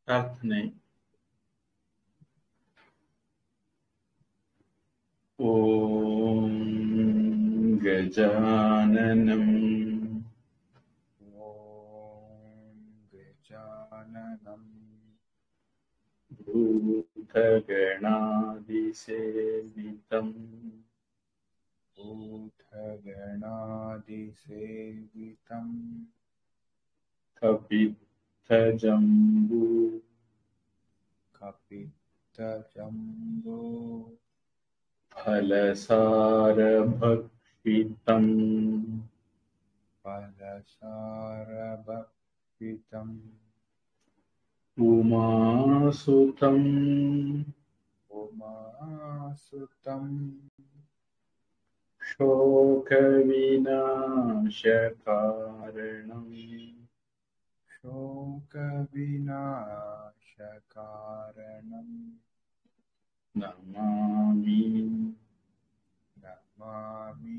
प्रार्थனை ॐ गजाननम् ॐ गजाननम् भूतगणादिसेवितम् भूतगणादिसेवितम् कपित्थजम्बू कपित्तजम्बो फलसारभक्षितम् फलसारभक्षितम् उमासुतम् उमासुतम् शोकविनाशकारणम् शोकविनाशकारणम् नमामि नमामि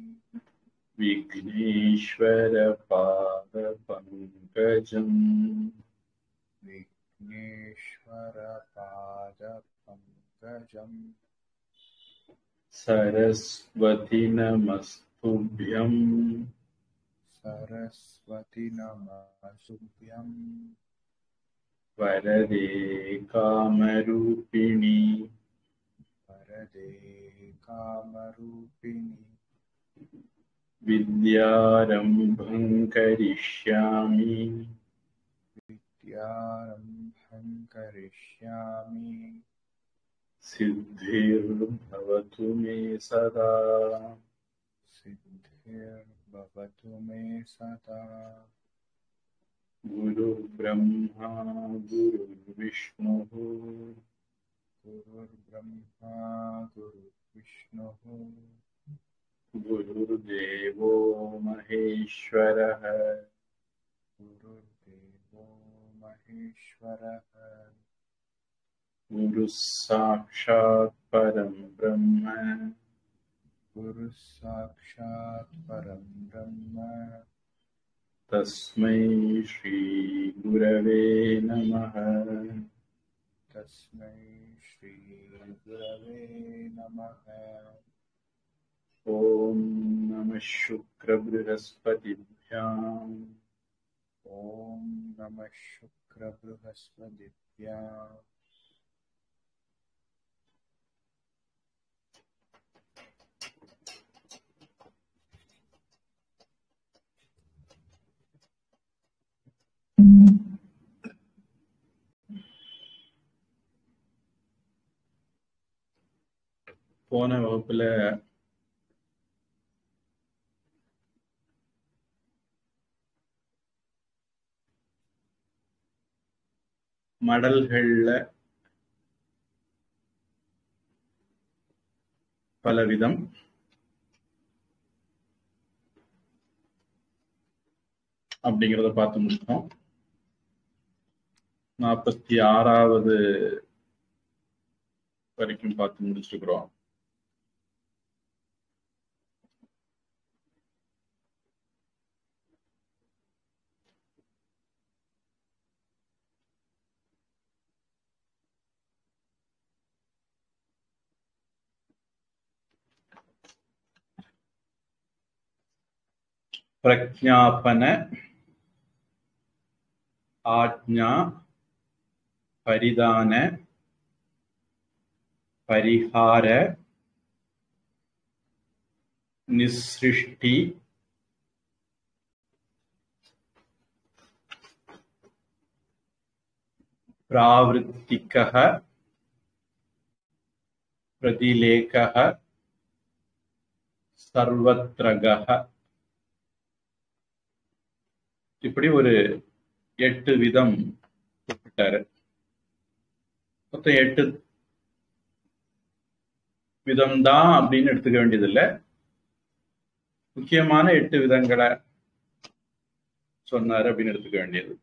विघ्नेश्वरपादपङ्कजम् विघ्नेश्वरपादपङ्कजम् सरस्वति नमस्तुभ्यम् सरस्वति नमस्तुभ्यम् वरदे कामरूपिणि वरदे कामरूपिणि विद्यारम्भं करिष्यामि विद्यारम्भं करिष्यामि सिद्धिर्भवतु मे सदा सिद्धिर्भवतु मे सदा गुरुर्ब्रह्मा गुरुर्विष्णुः गुरुर्ब्रह्मा गुरुर्विष्णुः गुरुर्देवो महेश्वरः गुरुर्देवो महेश्वरः गुरुः साक्षात् परं ब्रह्म गुरुः साक्षात् परं ब्रह्म तस्मै श्रीगुरवे नमः तस्मै श्रीगुरवे नमः ॐ नमः शुक्रबृहस्पतिभ्याम् ॐ नमः शुक्रबृहस्पतिभ्या போன வகுப்புல மடல்கள்ல பலவிதம் அப்படிங்கிறத பார்த்து முடிச்சோம் நாற்பத்தி ஆறாவது வரைக்கும் பார்த்து முடிச்சிருக்கிறோம் प्रज्ञापन आज्ञा परिदान परिहार निसृष्टि प्रावृत्तिकः प्रतिलेखः सर्वत्रगः இப்படி ஒரு எட்டு விதம் குறிப்பிட்டாரு மொத்தம் எட்டு விதம்தான் அப்படின்னு எடுத்துக்க வேண்டியதில்லை முக்கியமான எட்டு விதங்களை சொன்னாரு அப்படின்னு எடுத்துக்க வேண்டியது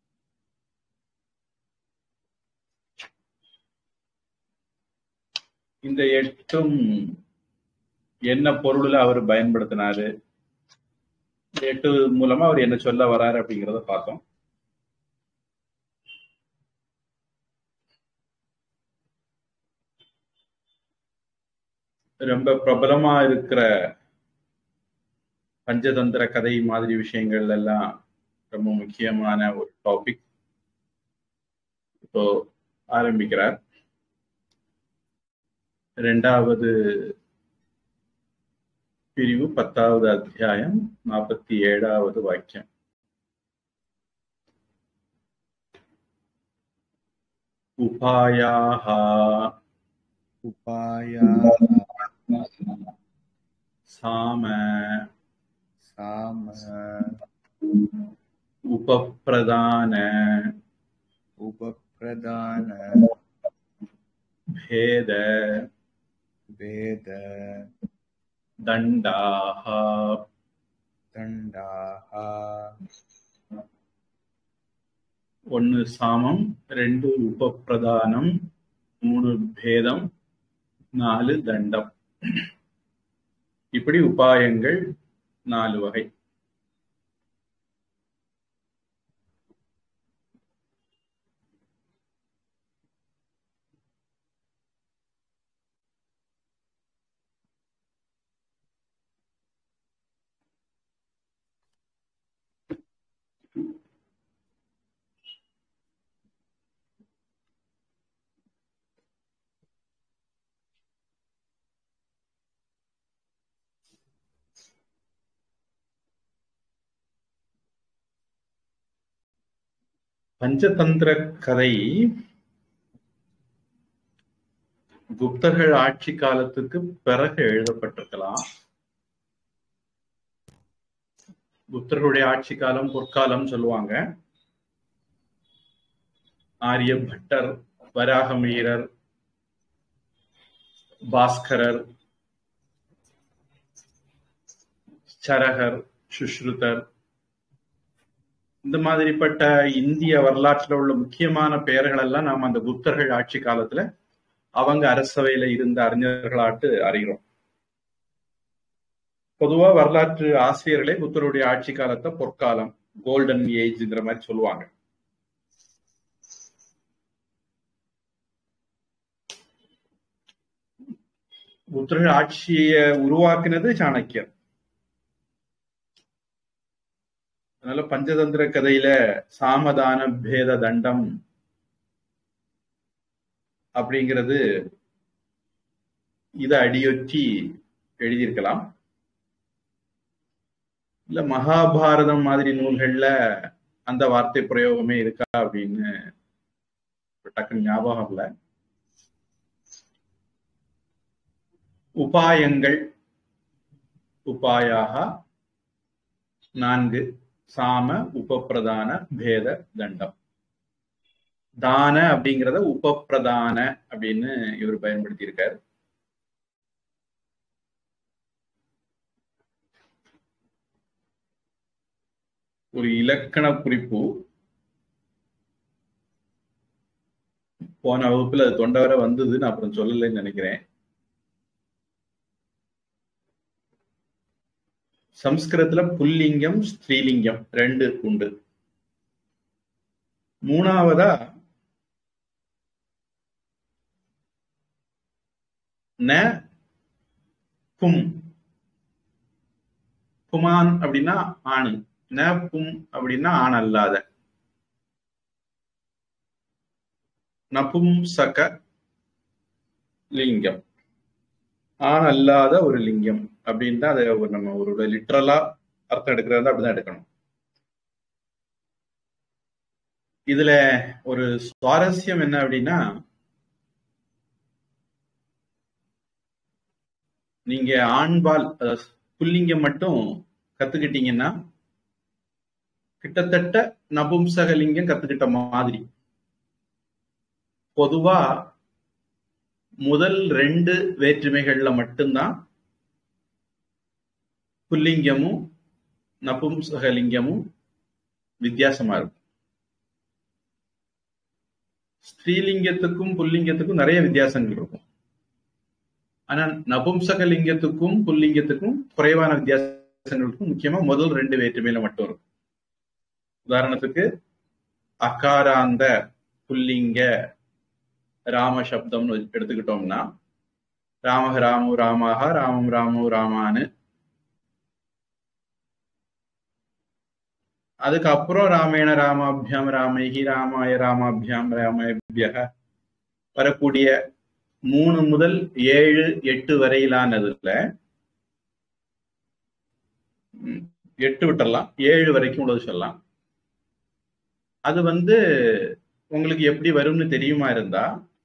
இந்த எட்டும் என்ன பொருள்ல அவர் பயன்படுத்தினாரு இந்த எட்டு மூலமா அவர் என்ன சொல்ல வராரு அப்படிங்கிறத பார்த்தோம் ரொம்ப பிரபலமா இருக்கிற பஞ்சதந்திர கதை மாதிரி விஷயங்கள் எல்லாம் ரொம்ப முக்கியமான ஒரு டாபிக் இப்போ ஆரம்பிக்கிறார் இரண்டாவது பிரிவு பத்தாவது அத்தியாயம் நாற்பத்தி ஏழாவது வாக்கியம் உபாயாக उपाया சாம साम உபப்பிரதான उपप्रदान பேத वेद தண்டாக दण्डाः ஒன்னு சாமம் ரெண்டு உபப்பிரதானம் மூணு பேதம் நாலு தண்டம் இப்படி உபாயங்கள் நாலு வகை பஞ்சதந்திர கதை குப்தர்கள் ஆட்சி காலத்துக்கு பிறகு எழுதப்பட்டிருக்கலாம் குப்தர்களுடைய ஆட்சி காலம் பொற்காலம் சொல்லுவாங்க ஆரிய பட்டர் வராகமீரர் பாஸ்கரர் சரகர் சுஷ்ருதர் இந்த மாதிரிப்பட்ட இந்திய வரலாற்றுல உள்ள முக்கியமான பெயர்கள் எல்லாம் நாம் அந்த குப்தர்கள் ஆட்சி காலத்துல அவங்க அரசவையில இருந்த அறிஞர்களாட்டு அறிகிறோம் பொதுவா வரலாற்று ஆசிரியர்களே புத்தருடைய ஆட்சி காலத்தை பொற்காலம் கோல்டன் ஏஜ்ங்கிற மாதிரி சொல்லுவாங்க புத்தர்கள் ஆட்சியை உருவாக்குனது சாணக்கியர் அதனால பஞ்சதந்திர கதையில சாமதான பேத தண்டம் அப்படிங்கிறது இதை அடியொற்றி எழுதியிருக்கலாம் இல்ல மகாபாரதம் மாதிரி நூல்கள்ல அந்த வார்த்தை பிரயோகமே இருக்கா அப்படின்னு டக்குன்னு ஞாபகம் இல்ல உபாயங்கள் உபாயாக நான்கு சாம உபப்பிரதான பேத தண்டம் தான அப்படிங்கிறத உபப்பிரதான அப்படின்னு இவர் பயன்படுத்தி இருக்காரு ஒரு இலக்கண குறிப்பு போன வகுப்புல அது தொண்டை வர வந்தது நான் அப்புறம் சொல்லலைன்னு நினைக்கிறேன் சம்ஸ்கிருதத்துல புல்லிங்கம் ஸ்திரீலிங்கம் ரெண்டு உண்டு மூணாவதா ந பும் புமான் அப்படின்னா ஆணு ந பும் அப்படின்னா ஆண் அல்லாத நபும்சக லிங்கம் ஆண் அல்லாத ஒரு லிங்கம் அப்படின்னு தான் அதை ஒரு நம்ம ஒரு லிட்ரலா அர்த்தம் எடுக்கிறது அப்படிதான் எடுக்கணும் இதுல ஒரு சுவாரஸ்யம் என்ன அப்படின்னா நீங்க ஆண்பால் அதாவது புல்லிங்கம் மட்டும் கத்துக்கிட்டீங்கன்னா கிட்டத்தட்ட நபும்சகலிங்கம் கத்துக்கிட்ட மாதிரி பொதுவா முதல் ரெண்டு வேற்றுமைகள்ல மட்டும்தான் புல்லிங்கமும் நபும்சகலிங்கமும் வித்தியாசமா இருக்கும் ஸ்திரீலிங்கத்துக்கும் புல்லிங்கத்துக்கும் நிறைய வித்தியாசங்கள் இருக்கும் ஆனா நபும்சகலிங்கத்துக்கும் புல்லிங்கத்துக்கும் குறைவான வித்தியாசங்கள் இருக்கும் முக்கியமா முதல் ரெண்டு வேற்றுமையில மட்டும் இருக்கும் உதாரணத்துக்கு அகாராந்த புல்லிங்க ராம சப்தம்னு எடுத்துக்கிட்டோம்னா ராமஹ ராமு ராமாக ராமம் ராமு ராமானு அதுக்கப்புறம் ராமேண ராமாபியாம் ராமைகி ராமாய ராமாபியாம் ராமேபிய வரக்கூடிய மூணு முதல் ஏழு எட்டு வரையிலானதுல ம், எட்டு விட்டுறலாம் ஏழு வரைக்கும் உள்ளது சொல்லலாம் அது வந்து உங்களுக்கு எப்படி வரும்னு தெரியுமா இருந்தா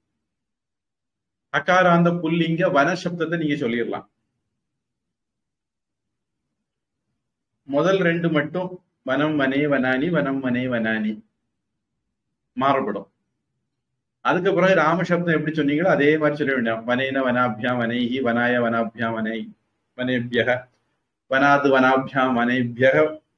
அகாராந்த புல்லிங்க வன சப்தத்தை நீங்க சொல்லிடலாம் முதல் ரெண்டு மட்டும் வனம் வனே வனானி வனம் வனே வனானி மாறுபடும் அதுக்கப்புறம் ராம சப்தம் எப்படி சொன்னீங்களோ அதே மாதிரி சொல்ல வேண்டாம் வனேன வனாபியாம் வனைஹி வனாய வனாபியாம் வனை வனேபிய வனாது வனாபியாம் வனேபிய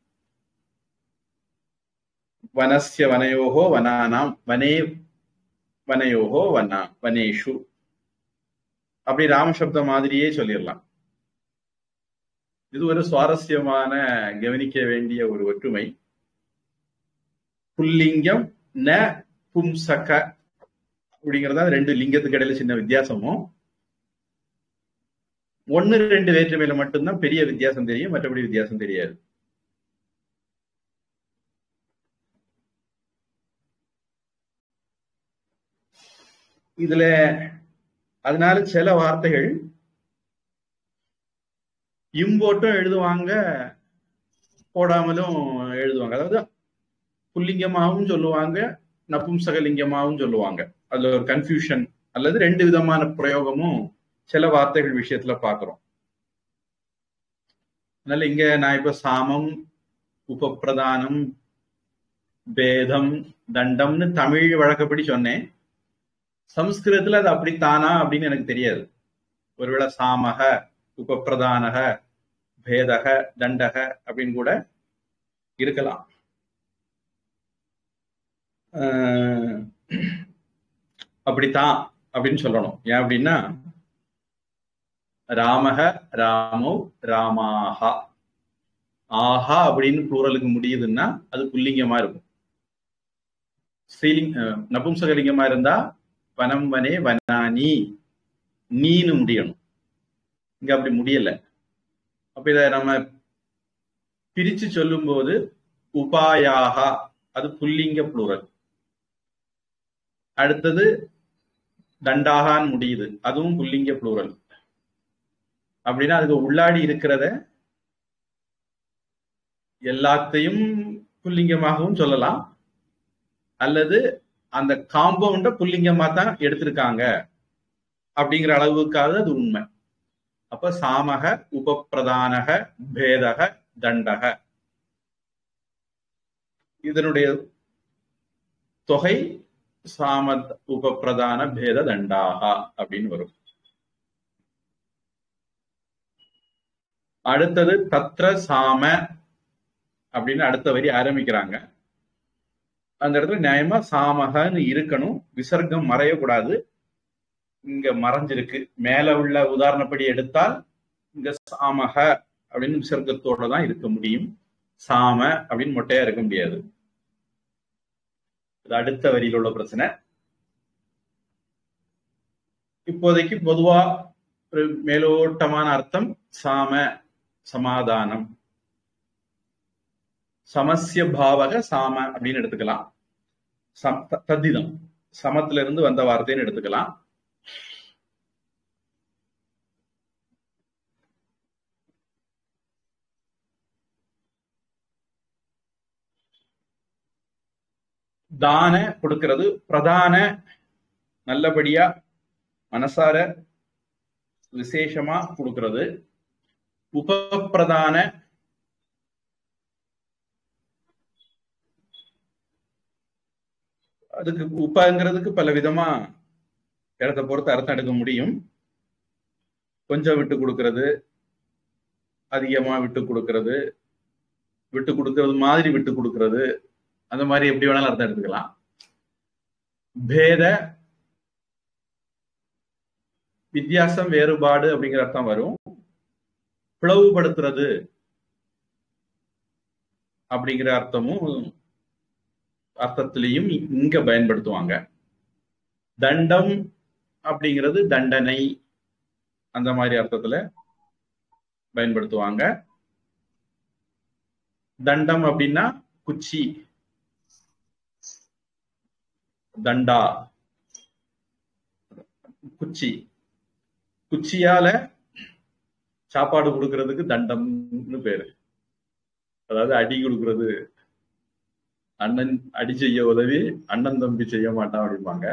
வனஸ்ய வனயோகோ வனானாம் வனே வனயோகோ வனா வனேஷு அப்படி ராமசப்தம் மாதிரியே சொல்லிடலாம் இது ஒரு சுவாரஸ்யமான கவனிக்க வேண்டிய ஒரு ஒற்றுமை புல்லிங்கம் ந பும்சக அப்படிங்கறதா ரெண்டு லிங்கத்துக்கு இடையில சின்ன வித்தியாசமும் ஒன்னு ரெண்டு வேற்றுமையில மட்டும்தான் பெரிய வித்தியாசம் தெரியும் மற்றபடி வித்தியாசம் தெரியாது இதுல அதனால சில வார்த்தைகள் இம்போட்டும் எழுதுவாங்க போடாமலும் எழுதுவாங்க அதாவது புல்லிங்கமாகவும் சொல்லுவாங்க நபும்சகலிங்கமாகவும் சொல்லுவாங்க அதுல ஒரு கன்ஃபியூஷன் அல்லது ரெண்டு விதமான பிரயோகமும் சில வார்த்தைகள் விஷயத்துல பாக்குறோம் அதனால இங்க நான் இப்ப சாமம் உபப்பிரதானம் பேதம் தண்டம்னு தமிழ் வழக்கப்படி சொன்னேன் சம்ஸ்கிருதத்துல அது அப்படித்தானா அப்படின்னு எனக்கு தெரியாது ஒருவேளை சாமக உபப்பிரதானக பேதக தண்டக அப்படின்னு கூட இருக்கலாம் அஹ் அப்படித்தான் அப்படின்னு சொல்லணும் ஏன் அப்படின்னா ராமக ராமோ ராமாஹா ஆஹா அப்படின்னு ப்ளூரலுக்கு முடியுதுன்னா அது புல்லிங்கமா இருக்கும் ஸ்ரீலிங் அஹ் நபும்சகலிங்கமா இருந்தா வனம் வனே வனானி நீன்னு முடியணும் இங்க அப்படி முடியல அப்ப இத நம்ம பிரிச்சு சொல்லும்போது உபாயாகா அது புல்லிங்க ப்ளூரல் அடுத்தது தண்டாகான்னு முடியுது அதுவும் புல்லிங்க ப்ளூரல் அப்படின்னா அதுக்கு உள்ளாடி இருக்கிறத எல்லாத்தையும் புல்லிங்கமாகவும் சொல்லலாம் அல்லது அந்த காம்பவுண்ட புல்லிங்கமா தான் எடுத்திருக்காங்க அப்படிங்கிற அளவுக்காக அது உண்மை அப்ப சாமக உபப்பிரதானக பேதக தண்டக இதனுடைய தொகை சாமத் உபப்பிரதான பேத தண்டாகா அப்படின்னு வரும் அடுத்தது தத்ர சாம அப்படின்னு அடுத்த வரி ஆரம்பிக்கிறாங்க அந்த இடத்துல நியாயமா சாமகன்னு இருக்கணும் விசர்க்கம் மறையக்கூடாது இங்க மறைஞ்சிருக்கு மேல உள்ள உதாரணப்படி எடுத்தால் இங்க சாமக அப்படின்னு விசர்க்கத்தோட தான் இருக்க முடியும் சாம அப்படின்னு மொட்டையா இருக்க முடியாது இது அடுத்த வரியில் உள்ள பிரச்சனை இப்போதைக்கு பொதுவா ஒரு மேலோட்டமான அர்த்தம் சாம சமாதானம் சமஸ்ய பாவக சாம அப்படின்னு எடுத்துக்கலாம் சம் த- தத்திதம் சமத்துல இருந்து வந்த வார்த்தைன்னு எடுத்துக்கலாம் தான கொடுக்கிறது பிரதான நல்லபடியா மனசார விசேஷமா கொடுக்கிறது உபப்பிரதான அதுக்கு உப்பங்கிறதுக்கு பல விதமா இடத்தை பொறுத்து அர்த்தம் எடுக்க முடியும் கொஞ்சம் விட்டு கொடுக்கிறது அதிகமா விட்டு கொடுக்கிறது விட்டு கொடுக்கிறது மாதிரி விட்டு கொடுக்கிறது அந்த மாதிரி எப்படி வேணாலும் அர்த்தம் எடுத்துக்கலாம் பேத வித்தியாசம் வேறுபாடு அப்படிங்கிற அர்த்தம் வரும் பிளவுபடுத்துறது அப்படிங்கிற அர்த்தமும் அர்த்தத்திலையும் இங்க பயன்படுத்துவாங்க தண்டம் அப்படிங்கிறது தண்டனை அந்த மாதிரி அர்த்தத்துல பயன்படுத்துவாங்க தண்டம் அப்படின்னா குச்சி தண்டா குச்சி குச்சியால சாப்பாடு கொடுக்கறதுக்கு தண்டம்னு பேரு அதாவது அடி கொடுக்கறது அண்ணன் அடி செய்ய உதவி அண்ணன் தம்பி செய்ய மாட்டான் அப்படிம்பாங்க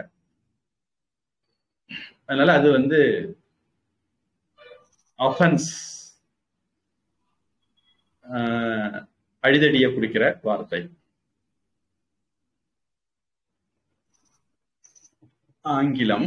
அதனால அது வந்து அஃபென்ஸ் அடிதடியை குறிக்கிற வார்த்தை ஆங்கிலம்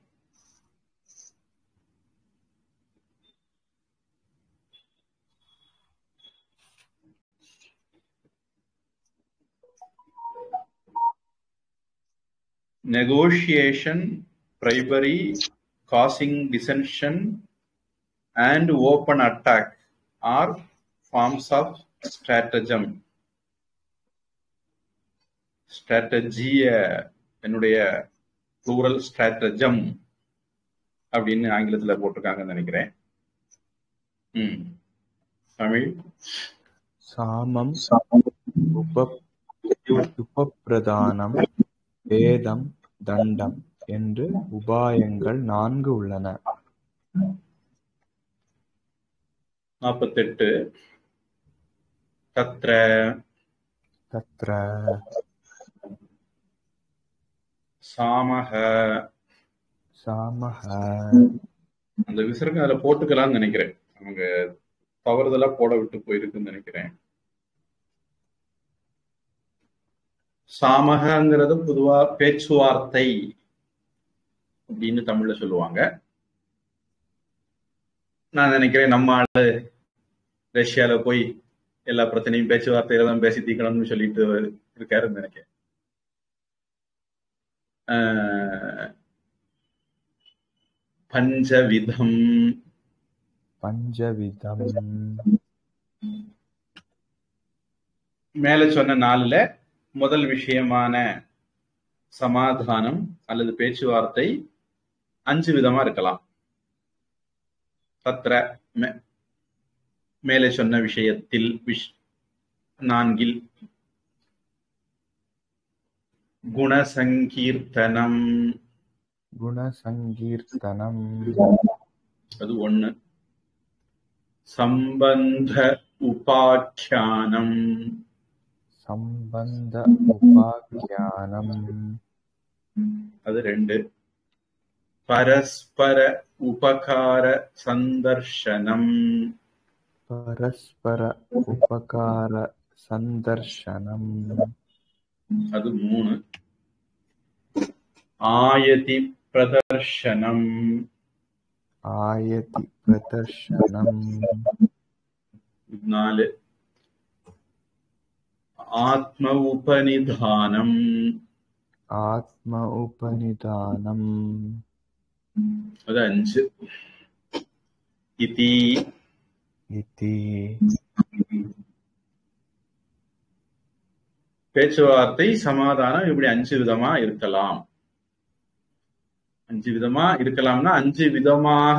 negotiation, bribery, causing dissension, and open attack are forms of stratagem. strategy என்னுடைய plural stratagem அப்படின்னு ஆங்கிலத்துல போட்டிருக்காங்கன்னு நினைக்கிறேன் ம் தமிழ் சாமம் உப உபப்பிரதானம் வேதம் தண்டம் என்று உபாயங்கள் நான்கு உள்ளன நாற்பத்தெட்டு தத்ர தத்ர சாமக சாமஹ அந்த விசர்க்கம் அதுல போட்டுக்கலாம்னு நினைக்கிறேன் அவங்க தவறுதலா போட விட்டு போயிருக்குன்னு நினைக்கிறேன் சாமகங்கிறது பொதுவா பேச்சுவார்த்தை அப்படின்னு தமிழ்ல சொல்லுவாங்க நான் நினைக்கிறேன் நம்ம ஆளு ரஷ்யால போய் எல்லா பிரச்சனையும் பேச்சுவார்த்தையில தான் பேசி தீக்கணும்னு சொல்லிட்டு இருக்காருன்னு நினைக்கிறேன் ஆஹ் பஞ்சவிதம் பஞ்சவிதம் மேல சொன்ன நாலுல முதல் விஷயமான சமாதானம் அல்லது பேச்சுவார்த்தை அஞ்சு விதமா இருக்கலாம் தத்ர மே- மேலே சொன்ன விஷயத்தில் விஷ் நான்கில் குணசங்கீர்த்தனம் குணசங்கீர்த்தனம் அது ஒண்ணு சம்பந்த உபாக்கியானம் சம்பந்த உபாக்கியானம் அது ரெண்டு பரஸ்பர உபகார சந்தர்ஷனம் பரஸ்பர உபகார சந்தர்ஷனம் அது மூணு ஆயதி பிரதர்ஷனம் ஆயதி பிரதர்ஷனம் நாலு ஆத்ம உபநிதானம் ஆத்ம உபநிதானம் அது அஞ்சு இதி இதி பேச்சுவார்த்தை சமாதானம் இப்படி அஞ்சு விதமா இருக்கலாம் அஞ்சு விதமா இருக்கலாம்னா அஞ்சு விதமாக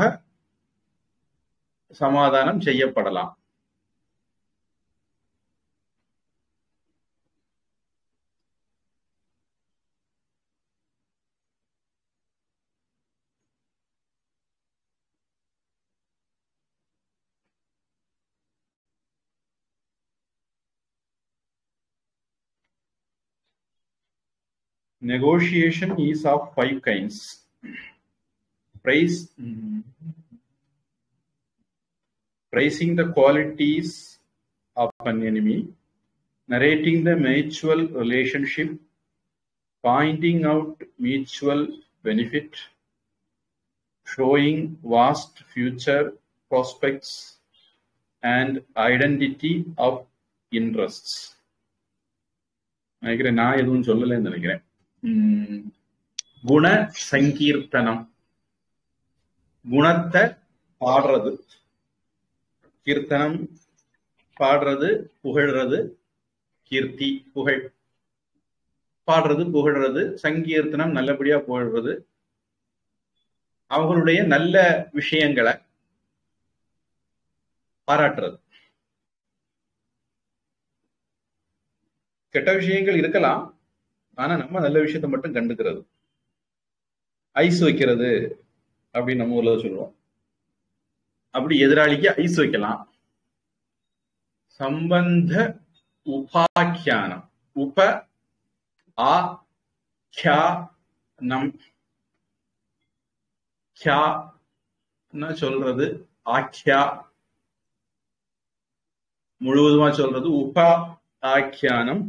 சமாதானம் செய்யப்படலாம் Negotiation is of five kinds. Praise, praising the qualities of an enemy, narrating the mutual relationship, pointing out mutual benefit, showing vast future prospects, and identity of interests. நினைக்கிறேன் நான் எதுவும் சொல்லலைன்னு நினைக்கிறேன் உம், குண சங்கீர்த்தனம் குணத்தை பாடுறது கீர்த்தனம் பாடுறது புகழ்றது கீர்த்தி புகழ் பாடுறது புகழ்றது சங்கீர்த்தனம் நல்லபடியா புகழ்றது அவங்களுடைய நல்ல விஷயங்களை பாராட்டுறது கெட்ட விஷயங்கள் இருக்கலாம் ஆனா நம்ம நல்ல விஷயத்தை மட்டும் கண்டுக்கிறது ஐஸ் வைக்கிறது அப்படின்னு நம்ம ஊர்ல சொல்லுவோம் அப்படி எதிராளிக்கு ஐஸ் வைக்கலாம் சம்பந்த உபாக்கியானம் உப ஆ க்யா நம் க்யா சொல்றது ஆக்யா முழுவதுமா சொல்றது உப ஆக்கியானம்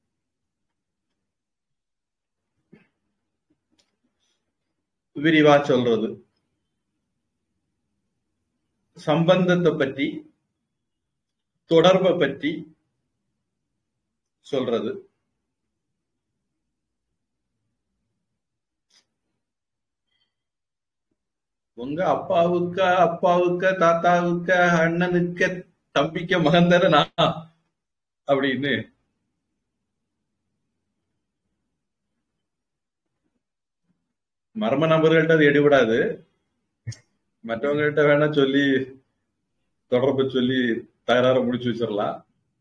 விரிவா சொல்றது சம்பந்தத்தை பற்றி தொடர்பை பற்றி சொல்றது உங்க அப்பாவுக்க அப்பாவுக்க தாத்தாவுக்க அண்ணனுக்க தம்பிக்க மகன் தானே நான் அப்படின்னு மர்ம நபர்கள்ட்ட அது எடுபடாது மற்றவங்கள்ட்ட வேணா சொல்லி தொடர்பு சொல்லி தகராற முடிச்சு வச்சிடலாம்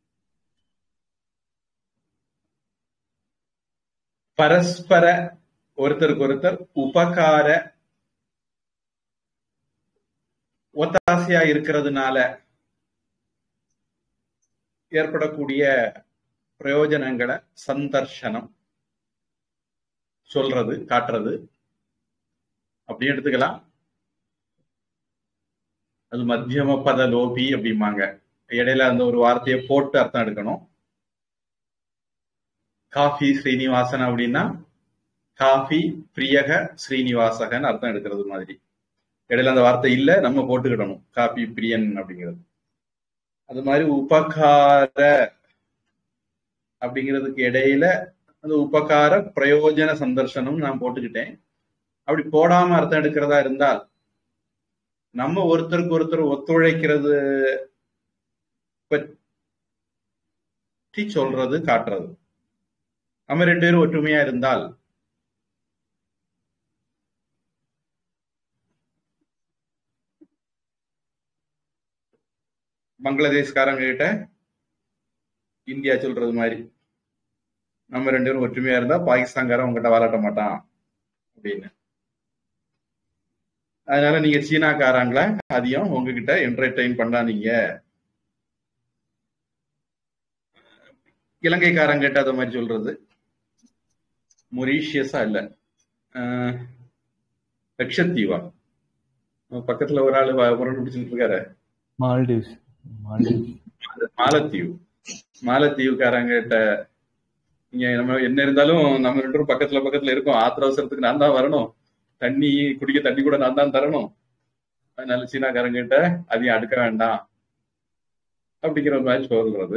பரஸ்பர ஒருத்தருக்கு ஒருத்தர் உபகார ஒத்தாசையா இருக்கிறதுனால ஏற்படக்கூடிய பிரயோஜனங்களை சந்தர்ஷனம் சொல்றது காட்டுறது அப்படி எடுத்துக்கலாம் அது மத்தியம பத லோபி அப்படிம்பாங்க இடையில அந்த ஒரு வார்த்தையை போட்டு அர்த்தம் எடுக்கணும் காஃபி ஸ்ரீனிவாசன் அப்படின்னா காஃபி பிரியக ஸ்ரீனிவாசகன் அர்த்தம் எடுக்கிறது மாதிரி இடையில அந்த வார்த்தை இல்ல நம்ம போட்டுக்கிடணும் காபி பிரியன் அப்படிங்கிறது அது மாதிரி உபகார அப்படிங்கிறதுக்கு இடையில அந்த உபகார பிரயோஜன சந்தர்சனம் நான் போட்டுக்கிட்டேன் அப்படி போடாம அர்த்தம் எடுக்கிறதா இருந்தால் நம்ம ஒருத்தருக்கு ஒருத்தர் ஒத்துழைக்கிறது பற்றி சொல்றது காட்டுறது நம்ம ரெண்டு பேரும் ஒற்றுமையா இருந்தால் பங்களாதேஷ்காரங்க கிட்ட இந்தியா சொல்றது மாதிரி நம்ம ரெண்டு பேரும் ஒற்றுமையா இருந்தா பாகிஸ்தான்காரன் உங்ககிட்ட வாலாட்ட மாட்டான் அப்படின்னு அதனால நீங்க சீனாக்காரங்களை அதிகம் உங்ககிட்ட என்டர்டைன் பண்ணாதீங்க இலங்கைக்காரங்கிட்ட அதை மாதிரி சொல்றது மொரீஷியஸா இல்ல லட்சத்தீவா பக்கத்துல ஒரு ஆளு முரண்டு பிடிச்சிட்டு இருக்காரு மால்டீவ்ஸ் மால்டீவ்ஸ் மாலத்தீவு மாலத்தீவுக்காரங்கிட்ட இங்க நம்ம என்ன இருந்தாலும் நம்ம ரெண்டு பேரும் பக்கத்துல பக்கத்துல இருக்கோம் ஆத்திர அவசரத்துக்கு நான் தான் வரணும் தண்ணி குடிக்க தண்ணி கூட நான் தான் தரணும் அதனால சீனாக்காரங்கிட்ட அதையும் அடுக்க வேண்டாம் அப்படிங்கிற மாதிரி சொல்றது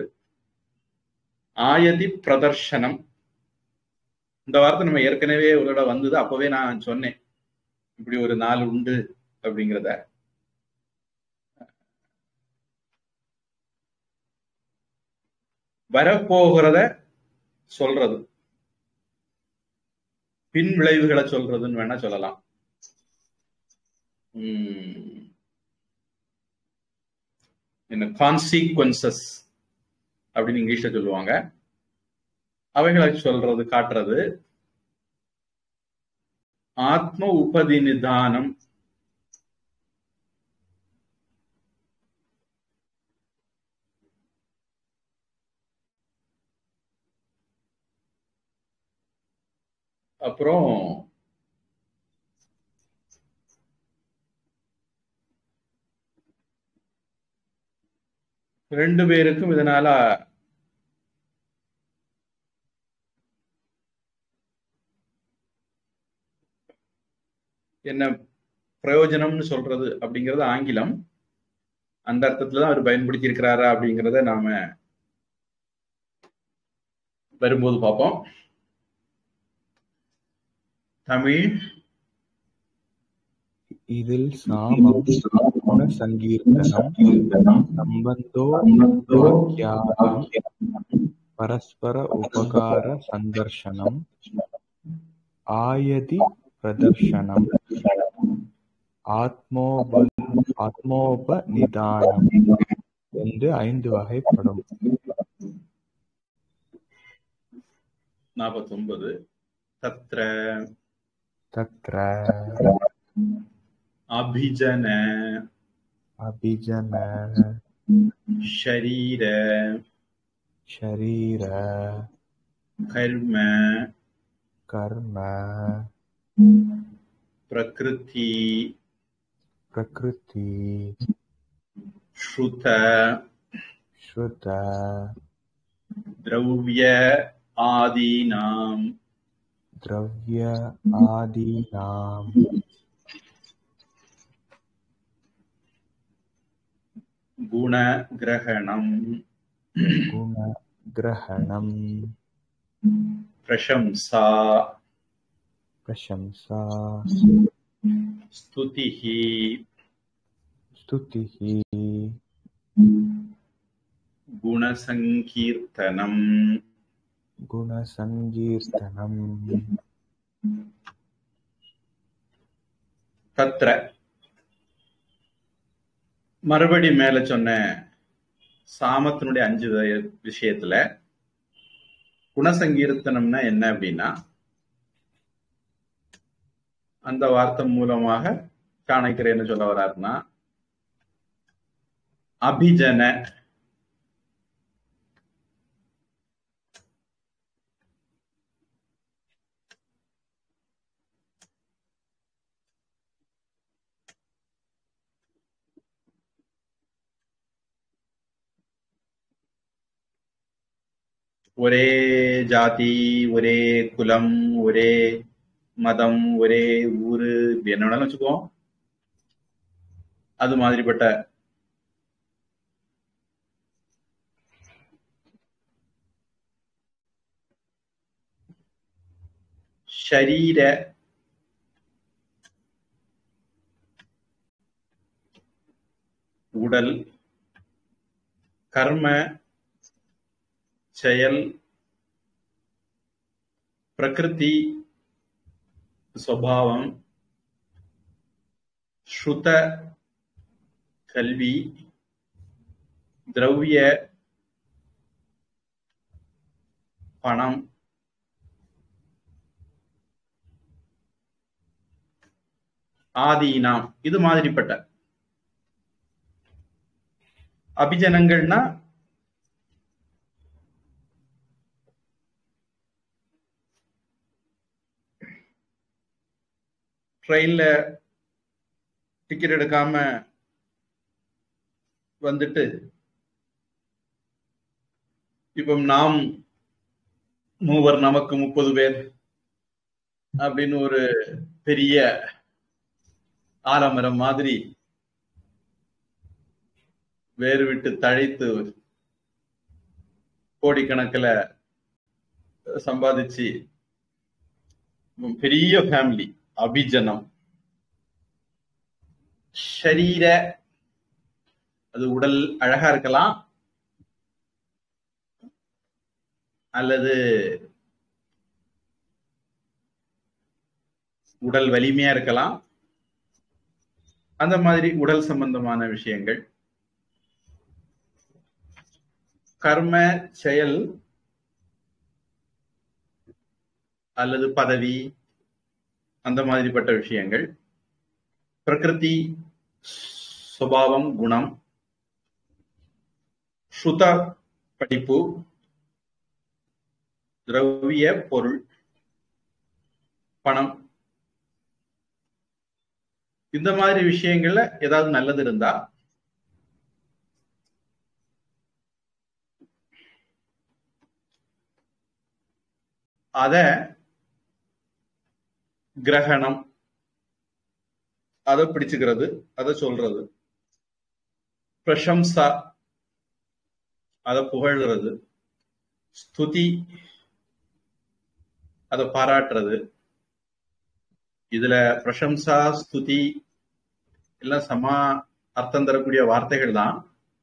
ஆயதி பிரதர்ஷனம் இந்த வார்த்தை நம்ம ஏற்கனவே ஒரு இடம் வந்தது அப்பவே நான் சொன்னேன் இப்படி ஒரு நாள் உண்டு அப்படிங்கிறத வரப்போகிறத சொல்றது பின் விளைவுகளை சொல்றதுன்னு வேணா சொல்லலாம் என்ன கான்சிக்வன்சஸ் அப்படின்னு இங்கிலீஷ்ல சொல்லுவாங்க அவைகளை சொல்றது காட்டுறது ஆத்ம உபதிநிதானம் அப்புறம் ரெண்டு பேருக்கும் இதனால என்ன பிரயோஜனம்னு சொல்றது அப்படிங்கிறது ஆங்கிலம் அந்த அர்த்தத்துல தான் அவர் பயன்படுத்தி இருக்கிறாரா அப்படிங்கிறத நாம வரும்போது பார்ப்போம் தமிழ் இதில் சாமம் குண சங்கீர்த்தனம் சம்பந்தோ வாக்கியானம் பரஸ்பர உபகார சந்தர்ஷனம் ஆயதி பிரதர்ஷனம் ஆத்மோப ஆத்மோபநிதானம் என்று ஐந்து வகைப்படும் நாற்பத்தொன்பது தத்ர தத்ர அபிஜன அபிஜன ஷரீர ஷரீர கர்ம கர்ம பிரகிருதி பிரகிருதி ஸ்ருத ஸ்ருத திரவிய ஆதீனாம் द्रव्य आदीनाम् குணகிரகணம் गुणग्रहणम् பிரசம்சா प्रशंसा ஸ்துதிः स्तुतिः குணசங்கீர்த்தனம் गुणसङ्कीर्तनम् தத்ர மறுபடி மேல சொன்ன சாமத்தினுடைய அஞ்சு வ- விஷயத்துல குணசங்கீர்த்தனம்னா என்ன அப்படின்னா அந்த வார்த்தை மூலமாக சாணக்கியர் என்ன சொல்ல வர்றாருன்னா அபிஜன ஒரே ஜாதி ஒரே குலம் ஒரே மதம் ஒரே ஊரு இப்படி என்ன வேணாலும் வச்சுக்குவோம் அது மாதிரிப்பட்ட ஷரீர உடல் கர்ம செயல் பிரகிருதி சுவாவம் ஸ்ருத கல்வி திரவிய பணம் ஆதீனாம் இது மாதிரிப்பட்ட அபிஜனங்கள்னா ட்ரெயின்ல டிக்கெட் எடுக்காம வந்துட்டு இப்போ நாம் மூவர் நமக்கு முப்பது பேர் அப்படின்னு ஒரு பெரிய ஆலமரம் மாதிரி வேறு விட்டு தழைத்து கோடிக்கணக்கில் சம்பாதிச்சு பெரிய ஃபேமிலி அபிஜனம் ஷரீர அது உடல் அழகா இருக்கலாம் அல்லது உடல் வலிமையா இருக்கலாம் அந்த மாதிரி உடல் சம்பந்தமான விஷயங்கள் கர்ம செயல் அல்லது பதவி அந்த மாதிரிப்பட்ட விஷயங்கள் பிரகிருதி சுபாவம் குணம் ஸ்ருத படிப்பு திரவிய பொருள் பணம் இந்த மாதிரி விஷயங்கள்ல ஏதாவது நல்லது இருந்தா அத கிரகணம் அதை பிடிச்சுக்கிறது அதை சொல்றது பிரசம்சா அதை புகழ்றது ஸ்துதி அதை பாராட்டுறது இதுல பிரசம்சா ஸ்துதி எல்லாம் சமா அர்த்தம் தரக்கூடிய வார்த்தைகள் தான்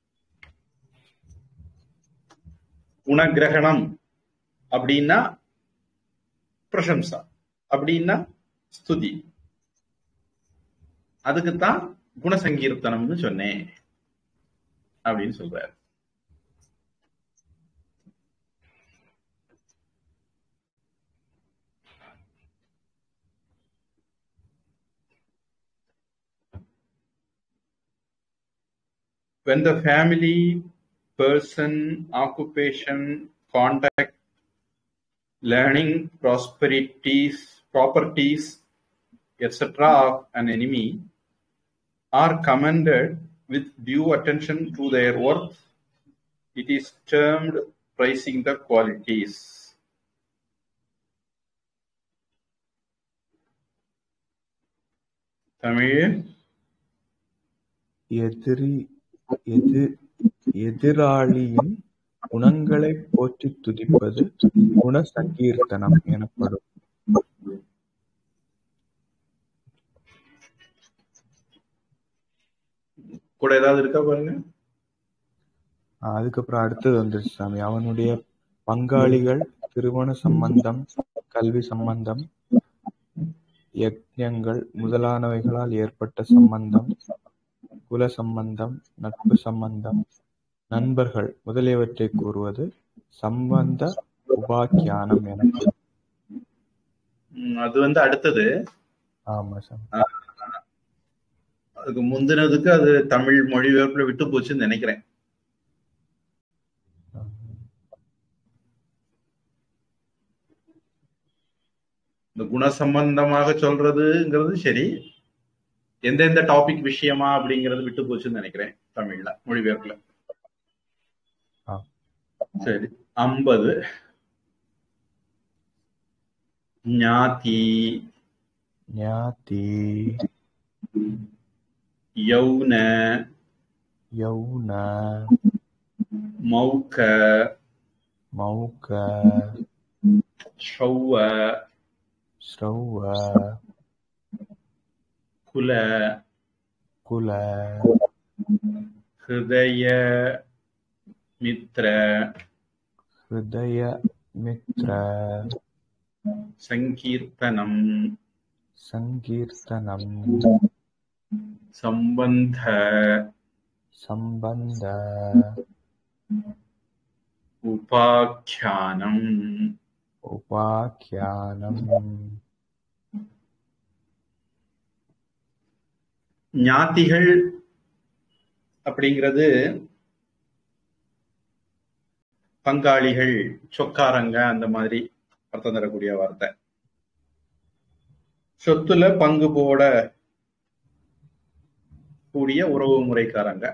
குணகிரகணம் அப்படின்னா பிரசம்சா அப்படின்னா ஸ்துதி அதுக்குத்தான் குணசங்கீர்த்தனம்னு சொன்னேன் அப்படின்னு சொல்றாரு when the family, person, occupation, contact, learning, prosperities, properties, etc. of an enemy are commended with due attention to their worth, it is termed praising the qualities. Tamil எதிரி எது எதிராளியின் குணங்களைப் போற்றித் துதிப்பது குணசங்கீர்த்தனம் எனப்படும் கூட ஏதாவது இருக்கா பாருங்க ஆஹ் அதுக்கப்புறம் அடுத்தது வந்துருச்சு சாமி அவனுடைய பங்காளிகள் திருமண சம்பந்தம் கல்வி சம்பந்தம் யக்ஞங்கள் முதலானவைகளால் ஏற்பட்ட சம்பந்தம் குல சம்பந்தம் நட்பு சம்பந்தம் நண்பர்கள் முதலியவற்றை கூறுவது சம்பந்த உபாக்கியானம் எனப்படும் ம், அது வந்து அடுத்தது ஆமா சாமி அதுக்கு முந்தினதுக்கு அது தமிழ் மொழிபெயர்ப்புல விட்டு போச்சுன்னு நினைக்கிறேன் இந்த குண சம்பந்தமாக சொல்றதுங்கிறது சரி எந்தெந்த டாபிக் விஷயமா அப்படிங்கறது விட்டு போச்சுன்னு நினைக்கிறேன் தமிழ்ல மொழிபெயர்ப்புல ஆ. சரி ஐம்பது ஞாதி ஞாதி யௌன யௌன மௌக மௌக ஷௌவ ஸ்ரௌவ குல குல ஹிருதய மித்ர ஹிருதய மித்ர சங்கீர்த்தனம் சங்கீர்த்தனம் சம்பந்த சம்பந்த உபாக்கியானம் உபாக்கியானம் ஞாத்திகள் அப்படிங்கிறது பங்காளிகள் சொக்காரங்க அந்த மாதிரி அர்த்தம் தரக்கூடிய வார்த்தை சொத்துல பங்கு போட கூடிய உறவு முறைக்காரங்க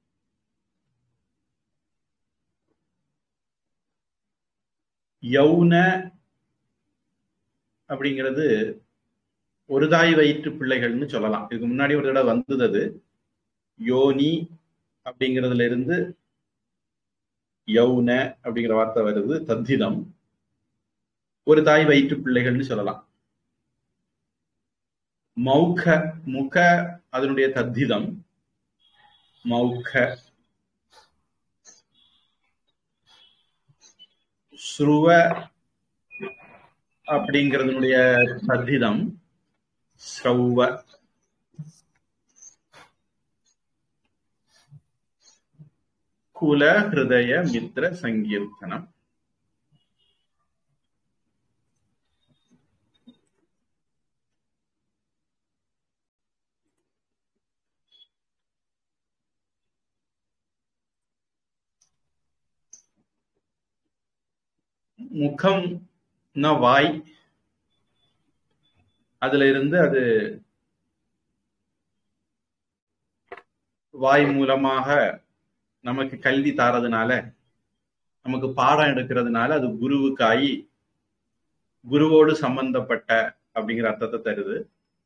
யௌன அப்படிங்கிறது ஒரு தாய் வயிற்று பிள்ளைகள்னு சொல்லலாம் இதுக்கு முன்னாடி ஒரு தடவை வந்தது அது யோனி அப்படிங்கிறதுல இருந்து யௌன அப்படிங்கிற வார்த்தை வருது தத்திதம் ஒரு தாய் வயிற்று பிள்ளைகள்னு சொல்லலாம் மௌக முக அதனுடைய தத்திதம் மௌக ஸ்ருவ அப்படிங்கிறதுனுடைய தத்திதம் ஸ்ரௌவ குல ஹிருதய மித்ர சங்கீர்த்தனம் முகம் வாய் அதுல இருந்து அது வாய் மூலமாக நமக்கு கல்வி தாரதுனால நமக்கு பாடம் எடுக்கிறதுனால அது குருவுக்காயி குருவோடு சம்பந்தப்பட்ட அப்படிங்கிற அர்த்தத்தை தருது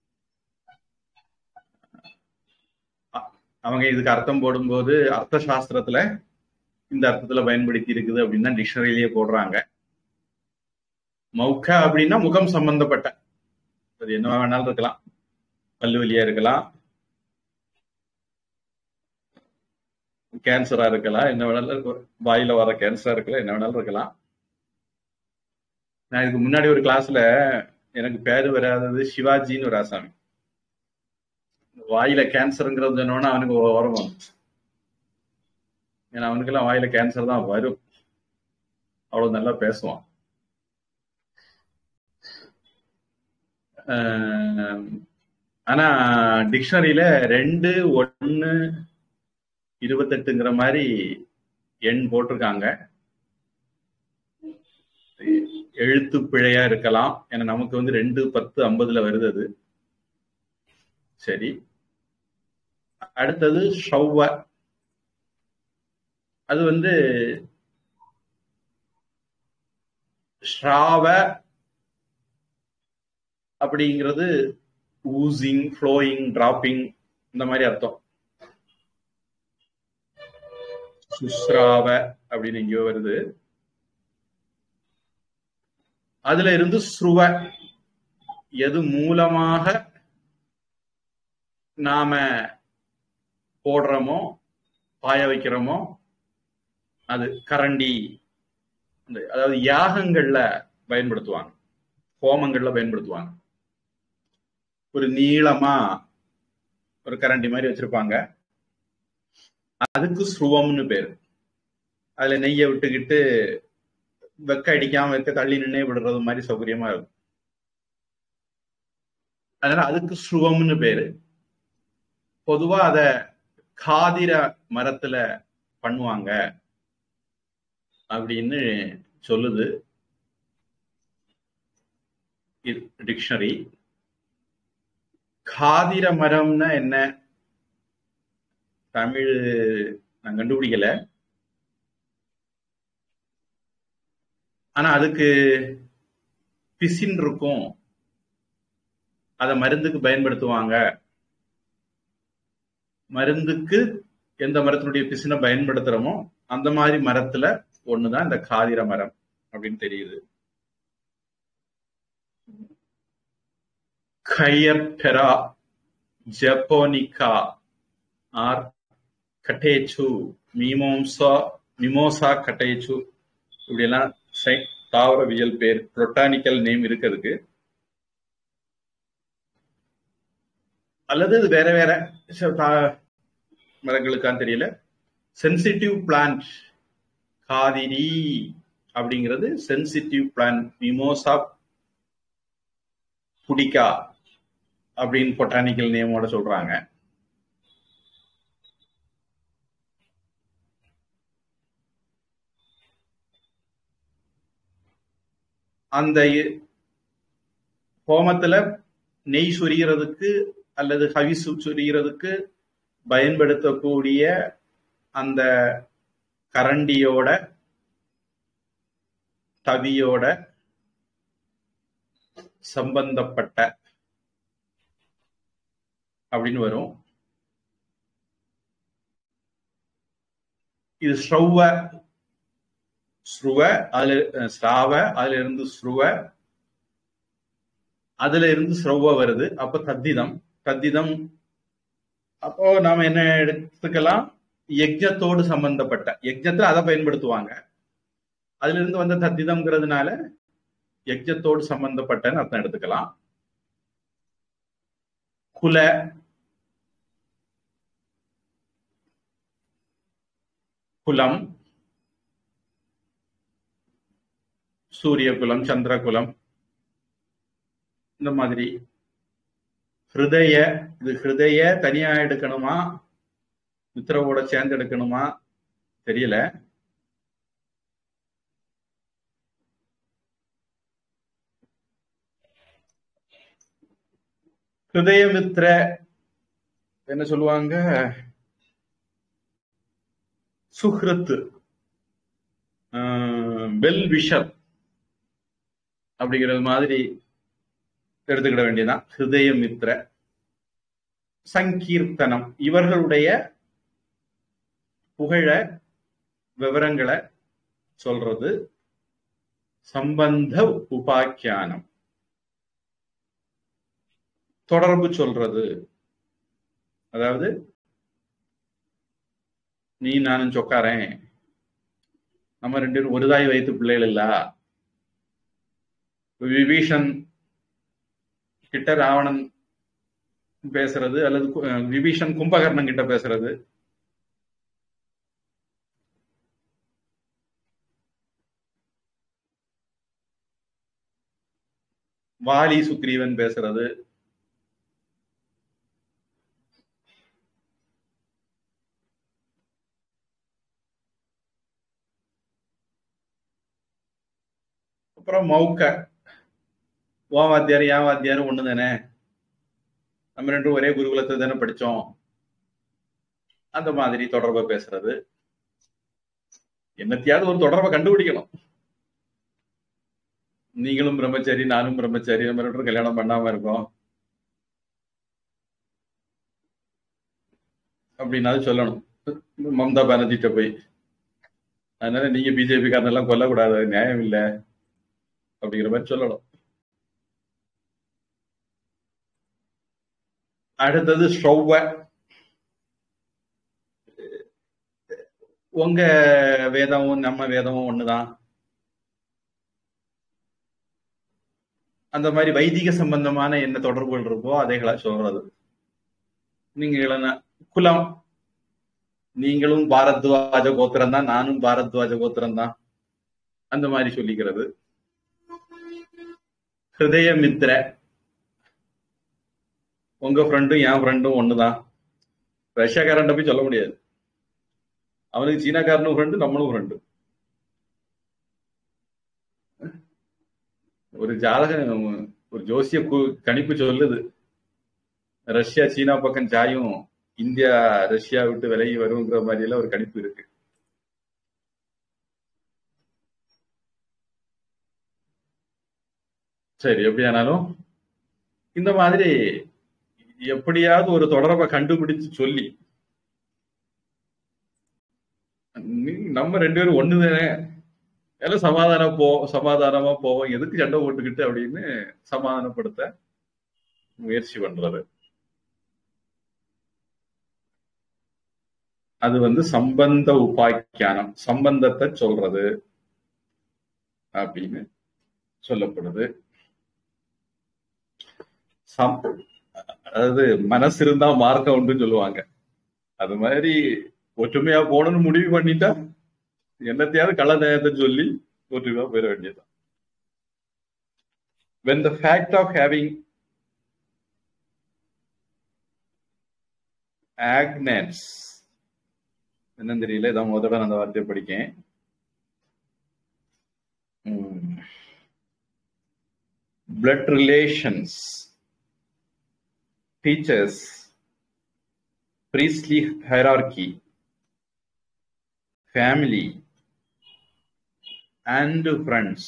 அ- அவங்க இதுக்கு அர்த்தம் போடும்போது அர்த்த சாஸ்திரத்துல இந்த அர்த்தத்துல பயன்படுத்தி இருக்குது அப்படின்னு தான் டிக்ஷனரியிலேயே போடுறாங்க மௌக்க அப்படின்னா முகம் சம்பந்தப்பட்ட அது என்ன வேணாலும் இருக்கலாம் பல்லு வலியா இருக்கலாம் கேன்சரா இருக்கலாம் என்ன வேணாலும் இருக்கலாம். வாயில வர கேன்சரா இருக்கலாம் என்ன வேணாலும் இருக்கலாம் நான் இதுக்கு முன்னாடி ஒரு கிளாஸ்ல எனக்கு பேரு வராதது சிவாஜின்னு ஒரு ஆசாமி வாயில கேன்சருங்கிறது சொன்னோன்னா அவனுக்கு வரும் ஏன்னா அவனுக்கெல்லாம் வாயில கேன்சர் தான் வரும் அவ்வளவு நல்லா பேசுவான் அஹ், ஆனா டிக்ஷனரியில ரெண்டு ஒன்னு இருபத்தெட்டுங்கிற மாதிரி எண் போட்டிருக்காங்க எழுத்து பிழையா இருக்கலாம் ஏன்னா நமக்கு வந்து ரெண்டு பத்து ஐம்பதுல வருது அது சரி அடுத்தது ஷவ்வ அது வந்து ஸ்ராவ அப்படிங்கிறது ஊசிங் ஃப்ளோயிங் டிராப்பிங் இந்த மாதிரி அர்த்தம் சுஸ்ராவ அப்படின்னு எங்கேயோ வருது அதுல இருந்து ஸ்ருவ எது மூலமாக நாம போடுறோமோ பாய வைக்கிறோமோ அது கரண்டி அந்த அதாவது யாகங்கள்ல பயன்படுத்துவாங்க ஹோமங்கள்ல பயன்படுத்துவாங்க ஒரு நீளமா ஒரு கரண்டி மாதிரி வச்சிருப்பாங்க அதுக்கு ஸ்ருவம்னு பேரு அதுல நெய்யை விட்டுக்கிட்டு வெக்க அடிக்காம வெக்க தள்ளி நின்னே விடுறது மாதிரி சௌகரியமா இருக்கும் அதனால அதுக்கு ஸ்ருவம்னு பேரு பொதுவா அத காதிர மரத்துல பண்ணுவாங்க அப்படின்னு சொல்லுது டிக்ஷனரி காதிர மரம்னா என்ன தமிழ் நான் கண்டுபிடிக்கல ஆனா அதுக்கு பிசின் இருக்கும் அதை மருந்துக்கு பயன்படுத்துவாங்க மருந்துக்கு எந்த மரத்தினுடைய பிசினை பயன்படுத்துறோமோ அந்த மாதிரி மரத்துல ஒண்ணுதான் இந்த காதிர மரம் அப்படின்னு தெரியுது கையர்பெரா ஜப்போனிகா ஆர் கட்டேச்சு மீமோம்சா மிமோசா கட்டேச்சு இப்படியெல்லாம் சை- தாவரவியல் பேர் பொட்டானிக்கல் நேம் இருக்கிறதுக்கு அல்லது இது வேற வேற ச- தா- மரங்களுக்கான்னு தெரியல சென்சிட்டிவ் பிளான்ட் காதிரி அப்படிங்கிறது சென்சிட்டிவ் பிளான்ட் மிமோசா புடிக்கா அப்படின்னு பொட்டானிக்கல் நேமோட சொல்றாங்க அந்த இ- ஹோமத்துல நெய் சொரியறதுக்கு அல்லது ஹவி சு- சொரியறதுக்கு பயன்படுத்தக்கூடிய அந்த கரண்டியோட தவியோட சம்பந்தப்பட்ட அப்படின்னு வரும் இது ஸ்ரௌவ ஸ்ருவ அதுல அஹ், ஸ்ராவ அதுல இருந்து ஸ்ருவ அதுல இருந்து ஸ்ரௌவ வருது அப்ப தத்திதம் தத்திதம் அப்போ நாம என்ன எடுத்துக்கலாம் யஜ்ஞத்தோடு சம்பந்தப்பட்ட யஜ்ஞத்துல அதை பயன்படுத்துவாங்க அதுல இருந்து வந்த தத்திதம்ங்கிறதுனால யஜ்ஞத்தோடு சம்பந்தப்பட்டன்னு அர்த்தம் எடுத்துக்கலாம் குல குலம் சூரிய குலம் சந்திர குலம் இந்த மாதிரி ஹிருதய இது ஹிருதய தனியா எடுக்கணுமா மித்திரவோட சேர்ந்து எடுக்கணுமா தெரியல ஹிருதயமித்ர என்ன சொல்லுவாங்க சுஹ்ருத் வெல் விஷர் அப்படிங்கிறது மாதிரி எடுத்துக்கிட வேண்டியதான் ஹிருதயமித்ர சங்கீர்த்தனம் இவர்களுடைய புகழ விவரங்களை சொல்றது சம்பந்த உபாக்கியானம் தொடர்பு சொல்றது அதாவது நீ நானும் சொக்காரன் நம்ம ரெண்டு பேரும் ஒரு தாய் வயிற்று பிள்ளைகள் இல்ல விபீஷன் கிட்ட ராவணன் பேசுறது அல்லது கு- அஹ் விபீஷன் கும்பகர்ணன் கிட்ட பேசுறது வாலி சுக்ரீவன் பேசுறது அப்புறம் மௌக்க ஓ வாத்தியார் ஏன் வாத்தியார் ஒண்ணு தானே நம்ம ரெண்டும் ஒரே குருகுலத்தை தானே படிச்சோம் அந்த மாதிரி தொடர்பை பேசுறது என்னத்தையாவது ஒரு தொடர்பை கண்டுபிடிக்கணும் நீங்களும் பிரம்மச்சாரி நானும் பிரம்மச்சாரி நம்ம ரெண்டும் கல்யாணம் பண்ணாம இருக்கோம் அப்படின்னாலும் சொல்லணும் மம்தா பானர்ஜிட்ட போய் அதனால நீங்க பிஜேபி காரனெல்லாம் கொல்லக்கூடாது அது நியாயம் இல்ல அப்படிங்கிற மாதிரி சொல்லணும் அடுத்தது ஸ்ரௌவ உங்க வேதமும் நம்ம வேதமும் ஒண்ணுதான் அந்த மாதிரி வைதிக சம்பந்தமான என்ன தொடர்புகள் இருக்கோ அதைகளா சொல்றது நீங்க இளன- குலம் நீங்களும் பாரத்வாஜ கோத்திரம் தான் நானும் பாரத்வாஜ கோத்திரம் தான் அந்த மாதிரி சொல்லிக்கிறது ஹிருதய மித்திர உங்க ஃப்ரெண்டும் என் ஃப்ரெண்டும் ஒண்ணுதான் ரஷ்யாக்காரன் போய் சொல்ல முடியாது அவனுக்கு சீனாக்காரனும் ஃப்ரெண்டு நம்மளும் ஃப்ரெண்டு ஒரு ஜாதகம் ஒரு ஜோசிய கு- கணிப்பு சொல்லுது ரஷ்யா சீனா பக்கம் சாயும் இந்தியா ரஷ்யா விட்டு விலகி வருங்கிற மாதிரி எல்லாம் ஒரு கணிப்பு இருக்கு சரி எப்படியானாலும் இந்த மாதிரி எப்படியாவது ஒரு தொடர்பை கண்டுபிடிச்சு சொல்லி நீ- நம்ம ரெண்டு பேரும் ஒண்ணுதானே எல்லாம் சமாதானம் போ சமாதானமா போவோம் எதுக்கு சண்டை போட்டுக்கிட்டு அப்படின்னு சமாதானப்படுத்த முயற்சி பண்றது அது வந்து சம்பந்த உபாக்கியானம் சம்பந்தத்தை சொல்றது அப்படின்னு சொல்லப்படுது சம் அதாவது மனசு இருந்தா மார்க்கம் உண்டுன்னு சொல்லுவாங்க அது மாதிரி ஒற்றுமையா போகணும்னு முடிவு பண்ணிட்டா என்னத்தையாவது கள்ள நேயத்தை சொல்லி ஒற்றுமையா போயிட வேண்டியதுதான் when the fact of having agnates என்னன்னு தெரியல இதான் முதல்ல நான் அந்த வார்த்தையை படிக்கேன் blood relations teachers priestly hierarchy family and friends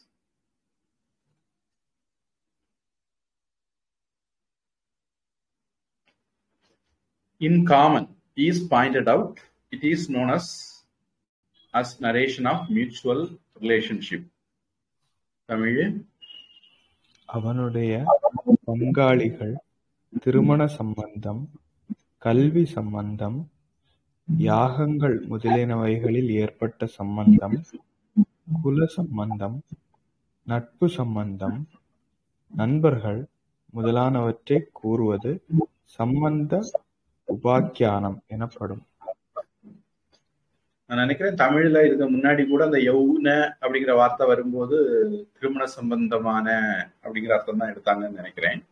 in common is pointed out it is known as as narration of mutual relationship Tamil அவனுடைய பங்காளிகள் திருமண சம்பந்தம் கல்வி சம்பந்தம் யாகங்கள் முதலியனவைகளில் ஏற்பட்ட சம்பந்தம் குல சம்பந்தம் நட்பு சம்பந்தம் நண்பர்கள் முதலானவற்றை கூறுவது சம்பந்த உபாக்கியானம் எனப்படும் நான் நினைக்கிறேன் தமிழ்ல இதுக்கு முன்னாடி கூட அந்த யௌன அப்படிங்கிற வார்த்தை வரும்போது திருமண சம்பந்தமான அப்படிங்கிற அர்த்தம் தான் எடுத்தாங்கன்னு நினைக்கிறேன்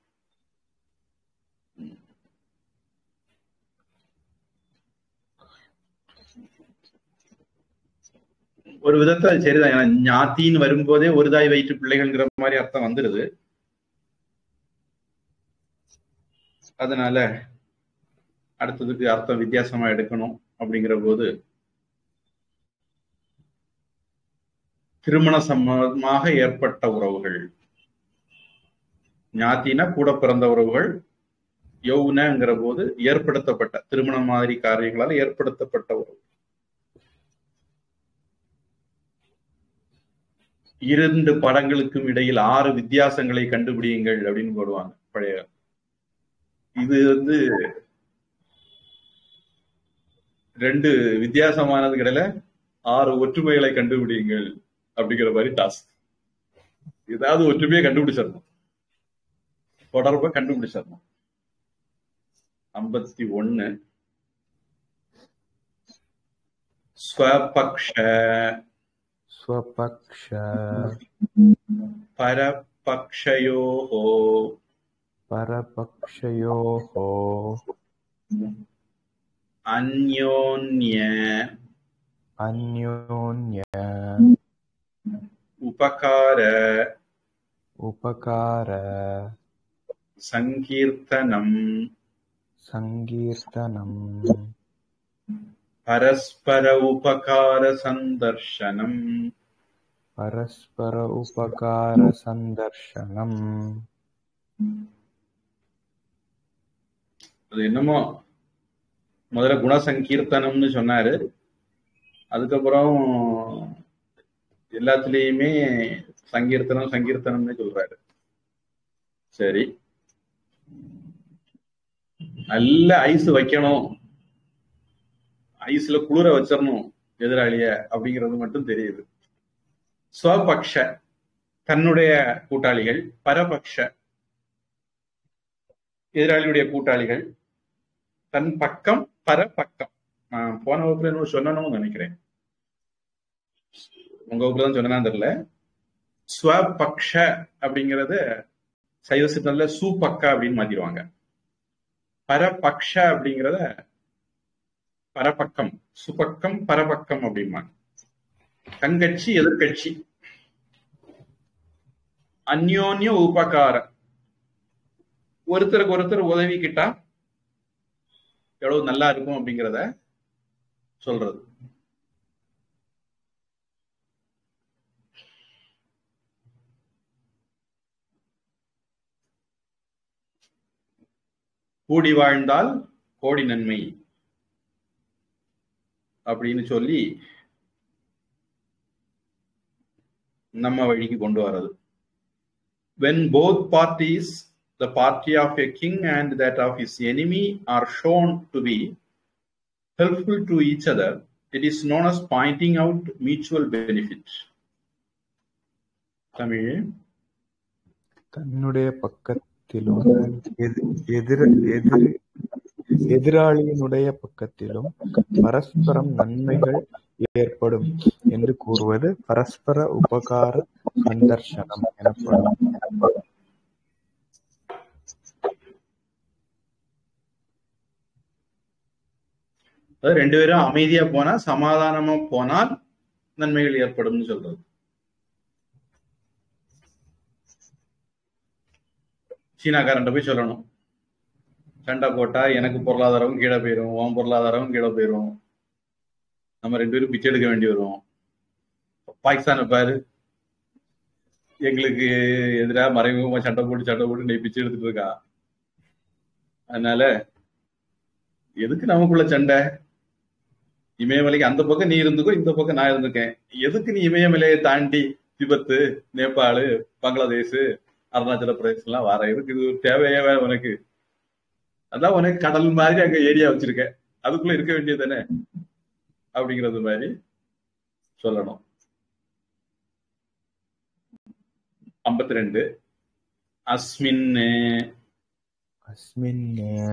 ஒரு விதத்தை அது சரிதான் ஏன்னா ஞாத்தின்னு வரும்போதே ஒரு தாய் வயிற்று பிள்ளைகள்ங்கிற மாதிரி அர்த்தம் வந்துடுது அதனால அடுத்ததுக்கு அர்த்தம் வித்தியாசமா எடுக்கணும் அப்படிங்கிற போது திருமண சம்பந்தமாக ஏற்பட்ட உறவுகள் ஞாத்தினா கூட பிறந்த உறவுகள் யௌனங்கிற போது ஏற்படுத்தப்பட்ட திருமணம் மாதிரி காரியங்களால் ஏற்படுத்தப்பட்ட உறவு இரண்டு படங்களுக்கும் இடையில் ஆறு வித்தியாசங்களை கண்டுபிடியுங்கள் அப்படின்னு போடுவாங்க பழைய இது வந்து ரெண்டு வித்தியாசமானது கிடையில ஆறு ஒற்றுமைகளை கண்டுபிடியுங்கள் அப்படிங்கிற மாதிரி டாஸ்க் ஏதாவது ஒற்றுமையை கண்டுபிடிச்சிடணும் தொடர்பை கண்டுபிடிச்சிடணும் ஐம்பத்தி ஒன்னு ஸ்வபக்ஷ स्वपक्ष பரபக்ஷயோஹோ परपक्षयोः அந்யோன்ய अन्योन्य உபகார उपकार சங்கீர்த்தனம் सङ्कीर्तनम् பரஸ்பர உபகார சந்தர்ஷனம் परस्पर उपकारसन्दर्शनम् அது என்னமோ முதல்ல குணசங்கீர்த்தனம்னு சொன்னாரு அதுக்கப்புறம் எல்லாத்துலயுமே சங்கீர்த்தனம் சங்கீர்த்தனம்னு சொல்றாரு சரி நல்ல ஐஸ் வைக்கணும் ஐஸ்ல குளிர வச்சிடணும் எதிராளிய அப்படிங்கிறது மட்டும் தெரியுது ஸ்வபக்ஷ தன்னுடைய கூட்டாளிகள் பரபக்ஷ எதிராளியுடைய கூட்டாளிகள் தன் பக்கம் பரபக்கம் நான் போன வகுப்புல என்ன சொல்லணும்னு நினைக்கிறேன் உங்க வகுப்புல தான் சொன்னா தெரியல ஸ்வபக்ஷ அப்படிங்கறது சைவ சித்தத்துல சூபக்கா அப்படின்னு மாத்திடுவாங்க பரபக்ஷ அப்படிங்கிறத பரபக்கம் சுபக்கம் பரபக்கம் அப்படிம்பாங்க தங்கட்சி எதிர்கட்சி அந்யோன்ய உபகாரம் ஒருத்தருக்கு ஒருத்தர் உதவிக்கிட்டா எவ்வளவு நல்லா இருக்கும் அப்படிங்கிறத சொல்றது கூடி வாழ்ந்தால் கோடி நன்மை அப்படின்னு சொல்லி நம்ம வழிக்கு கொண்டு வர்றது when both parties the party of a king and that of his enemy are shown to be helpful to each other it is known as pointing out mutual benefit Tamil தன்னுடைய பக்கத்திலும் எதி- எதிர் எதிர் எதிராளியினுடைய பக்கத்திலும் பரஸ்பரம் நன்மைகள் ஏற்படும் என்று கூறுவது பரஸ்பர உபகார சந்தர்ஷனம் எனப்படும் அதாவது ரெண்டு பேரும் அமைதியா போனா சமாதானமா போனால் நன்மைகள் ஏற்படும்னு சொல்றது சீனாக்காரன்ட்ட போய் சொல்லணும் சண்டை போட்டா எனக்கு பொருளாதாரமும் கீழே போயிடும் உன் பொருளாதாரமும் கீழே போயிடும் நம்ம ரெண்டு பேரும் பிச்சை எடுக்க வேண்டி வரும் பாகிஸ்தானை பாரு எங்களுக்கு எதிராக மறைமுகமா சண்டை போட்டு சண்டை போட்டு நீ பிச்சை எடுத்துட்டு இருக்கா அதனால எதுக்கு நமக்குள்ள சண்டை இமயமலைக்கு அந்த பக்கம் நீ இருந்துக்கோ இந்த பக்கம் நான் இருந்துக்கேன் எதுக்கு நீ இமயமலையை தாண்டி திபத்து நேபாளு பங்களாதேஷ் அருணாச்சல பிரதேசம் எல்லாம் வர எதுக்கு இது தேவையே வேற உனக்கு அதான் உனக்கு கடல் மாதிரி அங்க ஏரியா வச்சிருக்க அதுக்குள்ள இருக்க வேண்டியது தானே அப்படிங்கிறது மாதிரி சொல்லணும் ஐம்பத்தி ரெண்டு அஸ்மின் அஸ்மின்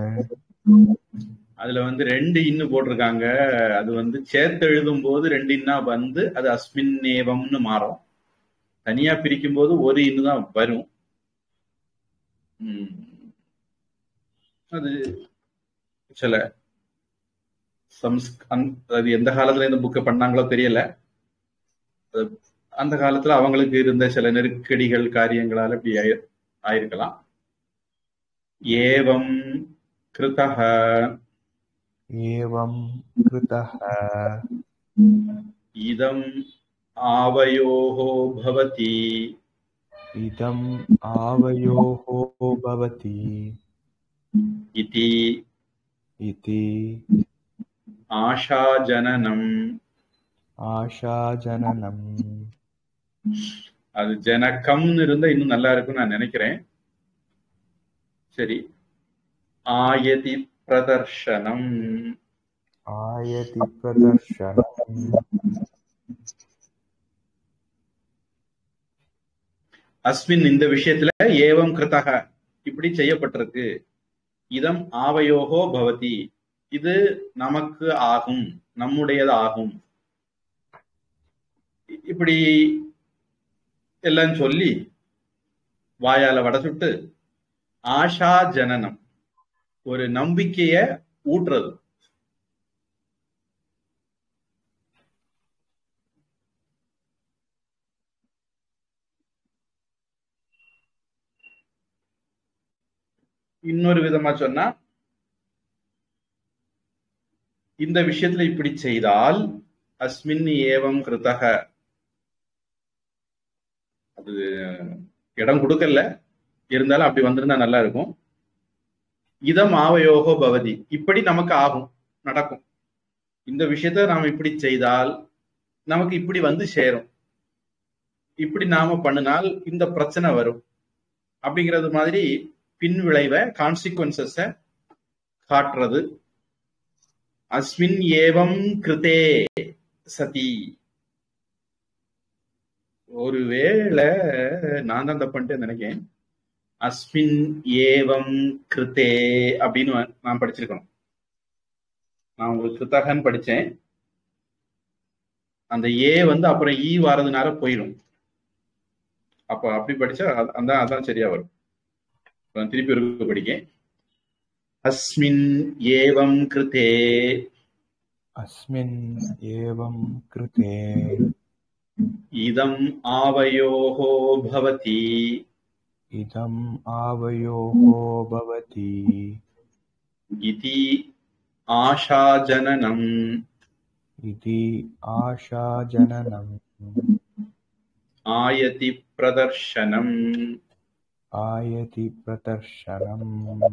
அதுல வந்து ரெண்டு இன்னு போட்டிருக்காங்க அது வந்து சேர்த்து எழுதும் போது ரெண்டு இன்னா வந்து அது அஸ்மின் நேவம்னு மாறும் தனியா பிரிக்கும் போது ஒரு இன்னு தான் வரும் உம். அது சில சம்ஸ் அந்த- அது எந்த காலத்துல இந்த புக்கை பண்ணாங்களோ தெரியல அது அந்த காலத்துல அவங்களுக்கு இருந்த சில நெருக்கடிகள் காரியங்களால இப்படி ஆயி- ஆயிருக்கலாம் ஏவம் கிருதः ஏவம் கிருதः இதம் आवयोः भवति இதம் आवयोः भवति इति इति ஆஷாஜனனம் ஆஷாஜனனம் அது ஜனகம்னு இருந்தா இன்னும் நல்லா இருக்கும்னு நான் நினைக்கிறேன் சரி ஆயதி பிரதர்ஷனம் ஆயதி பிரதர்ஷனம் அஸ்மின் இந்த விஷயத்துல ஏவம் கிருதக இப்படி செய்யப்பட்டிருக்கு இதம் ஆவயோகோ பவதி இது நமக்கு ஆகும் நம்முடையது ஆகும் இப்படி எல்லாம் சொல்லி வாயால வடை சுட்டு ஆஷா ஜனனம் ஒரு நம்பிக்கைய ஊட்டுறது இன்னொரு விதமா சொன்னா இந்த விஷயத்துல இப்படி செய்தால் அஸ்மின் ஏவம் கிருத்தக அது இடம் கொடுக்கல இருந்தாலும் அப்படி வந்திருந்தா நல்லா இருக்கும் இதம் ஆவயோகோ பவதி இப்படி நமக்கு ஆகும் நடக்கும் இந்த விஷயத்த நாம இப்படி செய்தால் நமக்கு இப்படி வந்து சேரும் இப்படி நாம பண்ணினால் இந்த பிரச்சனை வரும் அப்படிங்கிறது மாதிரி பின் விளைவை கான்சிக்வன்சஸ காட்டுறது அஸ்மின் ஏவம் கிருதே சதி ஒருவேளை நான் தான் தப்புன்ட்டு நினைக்கிறேன் அஸ்மின் ஏவம் கிருத்தே அப்படின்னு நான் படிச்சிருக்கணும் நான் உங்களுக்கு கிருத்தகன்னு படிச்சேன் அந்த ஏ வந்து அப்புறம் ஈ வாரதுனால போயிடும் அப்ப அப்படி படிச்சா அந்த அதான் சரியா வரும் நான் திருப்பி ஒரு படிக்கேன் அஸ்மின் ஏவம் கிருத்தே अस्मिन् एवं कृते இதம் ஆவயோகோ பவதி इदम् आवयोः भवति इति आशाजननम् इति आशाजननम् आयति प्रदर्शनम् आयति प्रदर्शनम्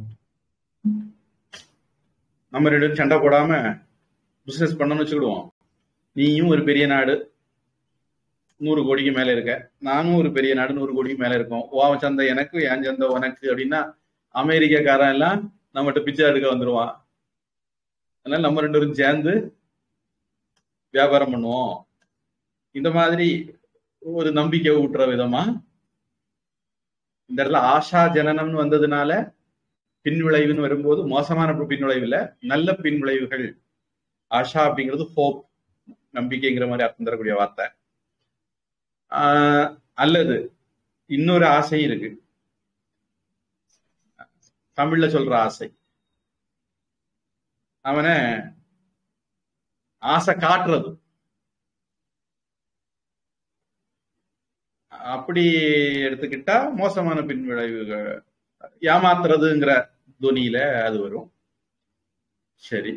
நம்ம ரெண்டு பேரும் சண்டை போடாம பிசினஸ் பண்ணணும்னு வச்சுக்கிடுவோம் நீயும் ஒரு பெரிய நாடு நூறு கோடிக்கு மேல இருக்க நானும் ஒரு பெரிய நாடு நூறு கோடிக்கு மேல இருக்கோம் உன் சந்தை எனக்கு என் சந்தை உனக்கு அப்படின்னா அமெரிக்காக்காரன் எல்லாம் நம்மகிட்ட பிச்சை எடுக்க வந்துருவான் அதனால நம்ம ரெண்டு பேரும் சேர்ந்து வியாபாரம் பண்ணுவோம் இந்த மாதிரி ஒரு நம்பிக்கை ஊட்டுற விதமா இந்த இடத்துல ஆஷா ஜனனம்னு வந்ததுனால பின்விளைவுன்னு வரும்போது மோசமான பின்விளைவு இல்ல நல்ல பின்விளைவுகள் ஆஷா அப்படிங்கிறது ஹோப் நம்பிக்கைங்கிற மாதிரி அர்த்தம் தரக்கூடிய வார்த்தை ஆஹ் அல்லது இன்னொரு ஆசை இருக்கு தமிழ்ல சொல்ற ஆசை அவனை ஆசை காட்டுறது அப்படி எடுத்துக்கிட்டா மோசமான பின்விளைவுகள் ஏமாத்துறதுங்கிற துணியில அது வரும் சரி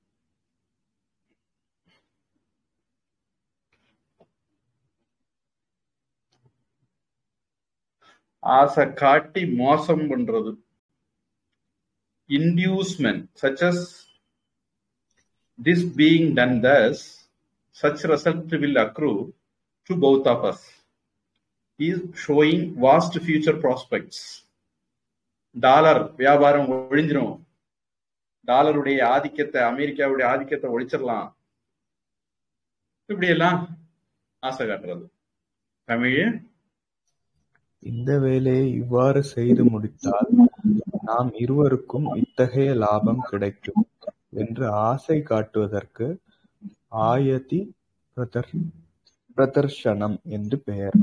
ஆசை காட்டி மோசம் பண்றது inducement such as this being done thus such result will accrue to both of us is showing vast future prospects dollar வியாபாரம் ஒழிஞ்சிரும் டாலருடைய ஆதிக்கத்தை அமெரிக்காவுடைய ஆதிக்கத்தை ஒழிச்சிடலாம் இப்படி எல்லாம் ஆசை காட்டுறது தமிழ் இந்த வேலையை இவ்வாறு செய்து முடித்தால் நாம் இருவருக்கும் இத்தகைய லாபம் கிடைக்கும் என்று ஆசை காட்டுவதற்கு ஆயதி பிரதர் பிரதர்ஷனம் என்று பெயர்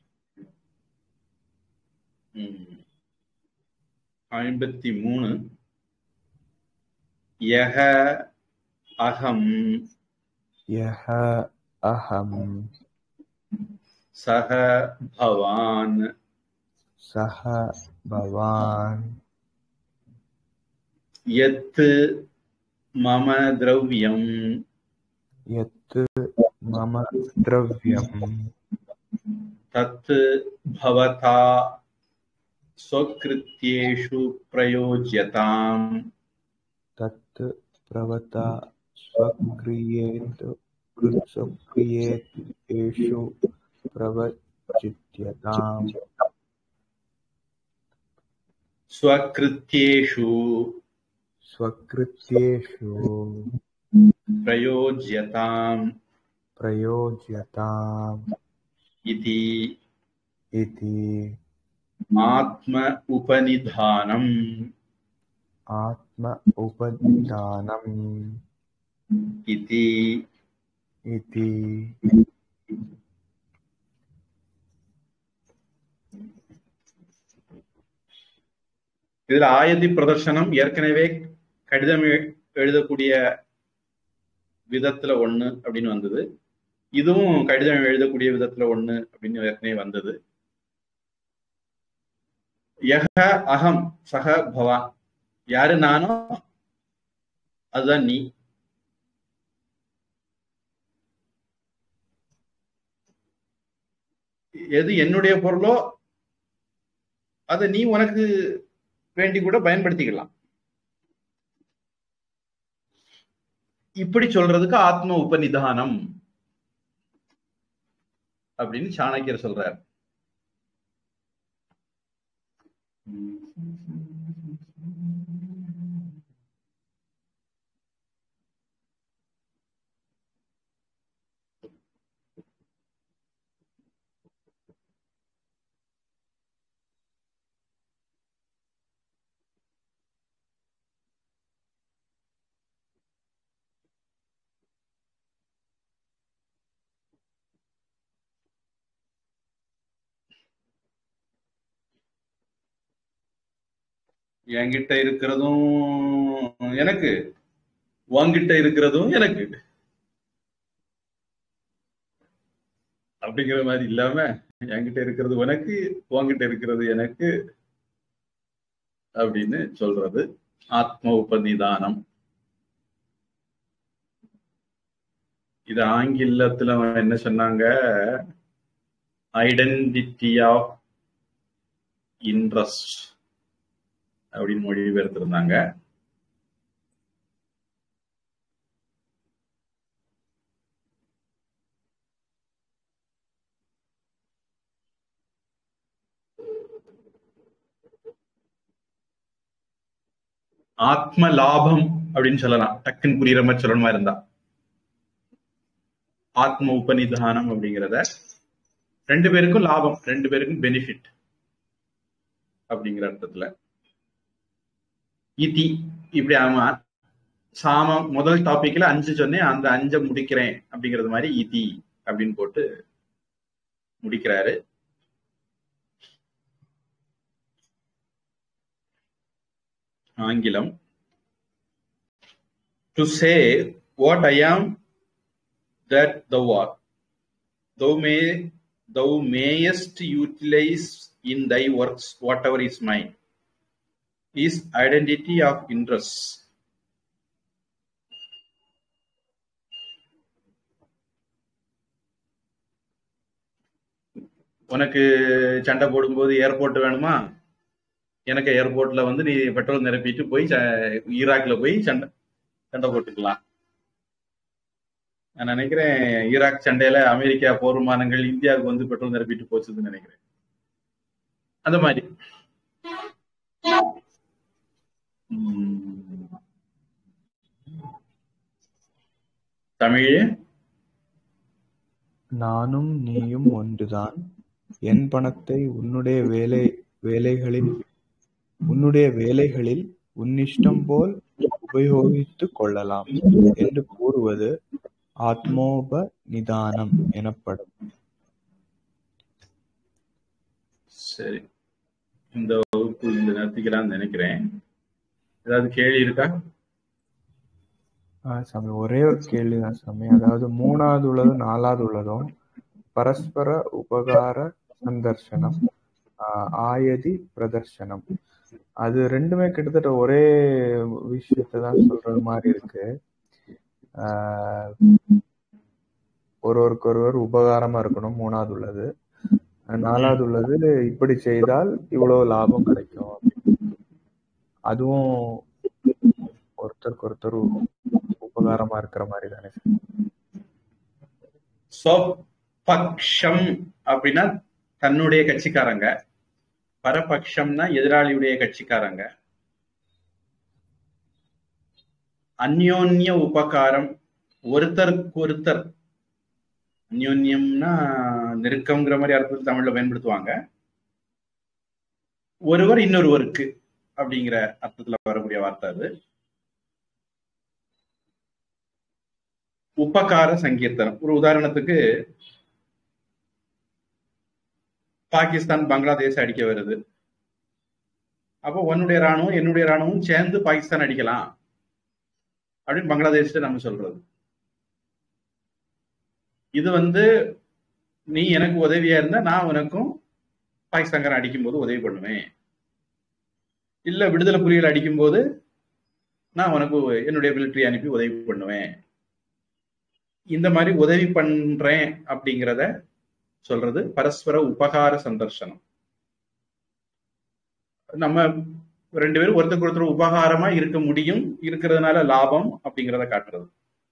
ஐம்பத்தி மூணு யக அகம் யஹ அஹம் சக பவான் சஹ பவான் யத் மம திரவியம் யத் மம திரவியம் தத் பவதா स्वकृत्येषु प्रयोज्यताम् तत् प्रवता स्वक्रियेत स्वक्रियेषु प्रवचित्यताम् स्वकृत्येषु स्वकृत्येषु प्रयोज्यताम् प्रयोज्यताम् इति इति आत्म उपनिधानम् आत्म उपनिधानम् इति इति இதுல ஆயதி பிரதர்சனம் ஏற்கனவே கடிதம் எ- எழுதக்கூடிய விதத்துல ஒண்ணு அப்படின்னு வந்தது இதுவும் கடிதம் எழுதக்கூடிய விதத்துல ஒண்ணு அப்படின்னு ஏற்கனவே வந்தது யக அகம் சக பவா யாரு நானோ அதுதான் நீ எது என்னுடைய பொருளோ அதை நீ உனக்கு வேண்டி கூட பயன்படுத்திக்கலாம் இப்படி சொல்றதுக்கு ஆத்ம உபநிதானம் அப்படின்னு சாணக்கியர் சொல்றார் என்கிட்ட இருக்கிறதும் எனக்கு உன்கிட்ட இருக்கிறதும் எனக்கு அப்படிங்கிற மாதிரி இல்லாம என்கிட்ட இருக்கிறது உனக்கு உன்கிட்ட இருக்கிறது எனக்கு அப்படின்னு சொல்றது ஆத்ம உபநிதானம் இது ஆங்கிலத்துல அவன் என்ன சொன்னாங்க ஐடென்டிட்டி ஆஃப் இன்ட்ரஸ்ட் அப்படின்னு மொழிபெயர்த்திருந்தாங்க ஆத்ம லாபம் அப்படின்னு சொல்லலாம் டக்குன்னு புரியுற மாதிரி சொல்லணுமா இருந்தா ஆத்ம உபநிதானம் அப்படிங்கிறத ரெண்டு பேருக்கும் லாபம் ரெண்டு பேருக்கும் பெனிஃபிட் அப்படிங்கிற அர்த்தத்துல இதி இப்படி ஆமா சாமம் முதல் டாபிக்ல அஞ்சு சொன்னேன் அந்த அஞ்சை முடிக்கிறேன் அப்படிங்கிறது மாதிரி இதி அப்படின்னு போட்டு முடிக்கிறாரு ஆங்கிலம் to say what I am that thou art thou may thou mayest utilize in thy works whatever is mine is identity of interest உனக்கு சண்டை போடும்போது ஏர்போர்ட் வேணுமா எனக்கு ஏர்போர்ட்ல வந்து நீ பெட்ரோல் நிரப்பிட்டு போய் ச- ஈராக்ல போய் சண்டை சண்டை போட்டுக்கலாம் நான் நினைக்கிறேன் ஈராக் சண்டையில அமெரிக்கா போர் விமானங்கள் இந்தியாவுக்கு வந்து பெட்ரோல் நிரப்பிட்டு போச்சுன்னு நினைக்கிறேன் அந்த மாதிரி உம், தமிழ் நானும் நீயும் ஒன்றுதான் என் பணத்தை உன்னுடைய வேலை வேலைகளில் உன்னுடைய வேலைகளில் உன்னிஷ்டம் போல் உபயோகித்துக் கொள்ளலாம் என்று கூறுவது ஆத்மோப நிதானம் எனப்படும் சரி இந்த வகுப்பு இந்த நிறுத்திக்கலாம்னு நினைக்கிறேன் ஏதாவது கேள்வி இருக்கா ஆ, சாமி ஒரே ஒரு கேள்விதான் சாமி அதாவது மூணாவது உள்ளதும் நாலாவது உள்ளதும் பரஸ்பர உபகார சந்தர்சனம் ஆ, ஆயதி பிரதர்சனம் அது ரெண்டுமே கிட்டத்தட்ட ஒரே விஷயத்தை தான் சொல்றது மாதிரி இருக்கு ஆ, ஒருவருக்கு ஒருவர் உபகாரமா இருக்கணும் மூணாவது உள்ளது நாலாவது உள்ளது இப்படி செய்தால் இவ்வளவு லாபம் கிடைக்கும் அப்படின்னு. அதுவும் ஒருத்தருக்கு ஒருத்தர் உபகாரமா இருக்கிற மாதிரி தானே சார் சொபக்ஷம் அப்படின்னா தன்னுடைய கட்சிக்காரங்க பரபக்ஷம்னா எதிராளியுடைய கட்சிக்காரங்க அந்யோன்ய உபகாரம் ஒருத்தருக்கு ஒருத்தர் அந்யோன்யம்னா நெருக்கம்ங்கிற மாதிரி அர்த்தத்தில் தமிழ்ல பயன்படுத்துவாங்க ஒருவர் இன்னொருவருக்கு அப்படிங்கிற அர்த்தத்துல வரக்கூடிய வார்த்தை அது உபகார சங்கீர்த்தனம் ஒரு உதாரணத்துக்கு பாகிஸ்தான் பங்களாதேஷ் அடிக்க வருது அப்போ உன்னுடைய ராணுவம் என்னுடைய ராணுவம் சேர்ந்து பாகிஸ்தான் அடிக்கலாம் அப்படின்னு பங்களாதேஷ்ல நம்ம சொல்றது இது வந்து நீ எனக்கு உதவியா இருந்தா நான் உனக்கும் பாகிஸ்தான்காரன் அடிக்கும் போது உதவி பண்ணுவேன் இல்ல விடுதலை புலிகள் அடிக்கும் போது நான் உனக்கு என்னுடைய மிலிட்டரி அனுப்பி உதவி பண்ணுவேன் இந்த மாதிரி உதவி பண்றேன் அப்படிங்கிறத சொல்றது பரஸ்பர உபகார சந்தர்சனம் நம்ம ரெண்டு பேரும் ஒருத்தருக்கு ஒருத்தர் உபகாரமா இருக்க முடியும் இருக்கிறதுனால லாபம் அப்படிங்கிறத காட்டுறது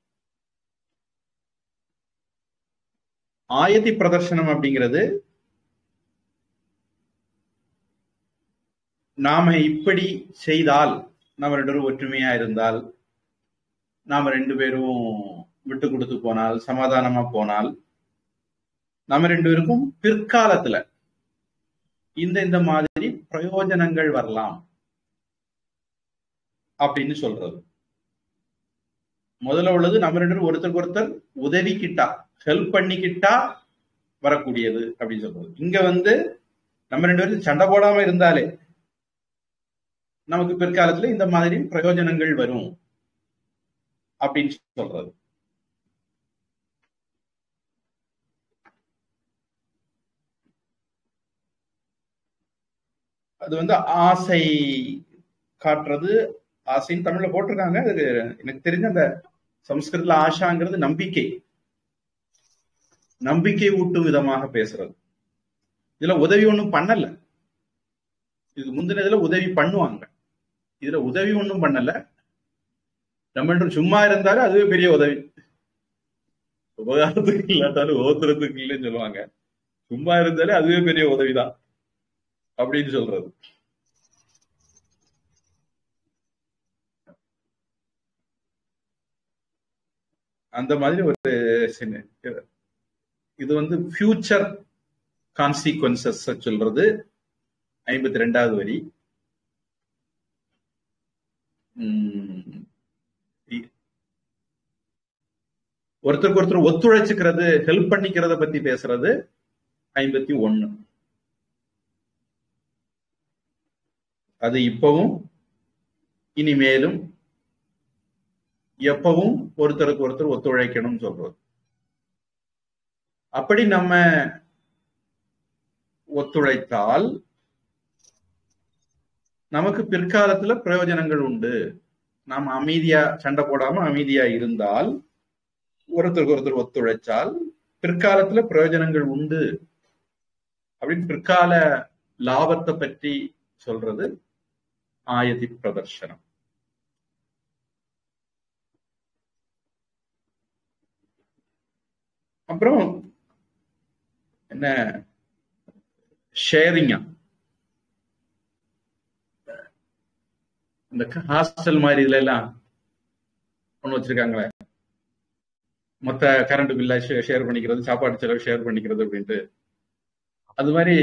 ஆயதி பிரதர்சனம் அப்படிங்கிறது நாம இப்படி செய்தால் நம்ம ரெண்டு பேரும் ஒற்றுமையா இருந்தால் நாம ரெண்டு பேரும் விட்டு கொடுத்து போனால் சமாதானமா போனால் நம்ம ரெண்டு பேருக்கும் பிற்காலத்துல இந்த இந்த மாதிரி பிரயோஜனங்கள் வரலாம் அப்படின்னு சொல்றது முதல்ல உள்ளது நம்ம ரெண்டு பேரும் ஒருத்தருக்கு ஒருத்தர் உதவிக்கிட்டா ஹெல்ப் பண்ணிக்கிட்டா வரக்கூடியது அப்படின்னு சொல்றது இங்க வந்து நம்ம ரெண்டு பேரும் சண்டை போடாம இருந்தாலே நமக்கு பிற்காலத்துல இந்த மாதிரி பிரயோஜனங்கள் வரும் அப்படின்னு சொல்றது அது வந்து ஆசை காட்டுறது ஆசைன்னு தமிழ்ல போட்டிருக்காங்க அது எனக்கு தெரிஞ்ச அந்த சம்ஸ்கிருதத்துல ஆஷாங்கிறது நம்பிக்கை நம்பிக்கை ஊட்டும் விதமாக பேசுறது இதுல உதவி ஒண்ணும் பண்ணல இதுக்கு முந்தினதுல உதவி பண்ணுவாங்க இதுல உதவி ஒண்ணும் பண்ணல நம்ம சும்மா இருந்தாலும் அதுவே பெரிய உதவி உபகாரத்துக்கு இல்லாட்டாலும் ஓத்துறதுக்கு இல்லைன்னு சொல்லுவாங்க சும்மா இருந்தாலே அதுவே பெரிய உதவிதான் அப்படின்னு சொல்றது அந்த மாதிரி ஒரு இது வந்து ஃபியூச்சர் கான்சிக்வன்சஸ் சொல்றது ஐம்பத்தி ரெண்டாவது வரி ஒருத்தருக்கு ஒருத்தர் ஒத்துழைச்சுக்கிறது ஹெல்ப் பண்ணிக்கிறத பத்தி பேசுறது ஐம்பத்தி ஒண்ணு அது இப்பவும் இனிமேலும் எப்பவும் ஒருத்தருக்கு ஒருத்தர் ஒத்துழைக்கணும்னு சொல்றது அப்படி நம்ம ஒத்துழைத்தால் நமக்கு பிற்காலத்துல பிரயோஜனங்கள் உண்டு நாம் அமைதியா சண்டை போடாம அமைதியா இருந்தால் ஒருத்தருக்கு ஒருத்தர் ஒத்துழைச்சால் பிற்காலத்துல பிரயோஜனங்கள் உண்டு அப்படின்னு பிற்கால லாபத்தை பற்றி சொல்றது ஆயதி பிரதர்ஷனம் அப்புறம் என்ன ஷேரிங்கா இந்த ஹாஸ்டல் மாதிரி இதுல எல்லாம் ஒண்ணு வச்சிருக்காங்களே மொத்த கரண்ட் பில்ல ஷேர் பண்ணிக்கிறது சாப்பாடு செலவு ஷேர் பண்ணிக்கிறது அப்படின்ட்டு அது மாதிரி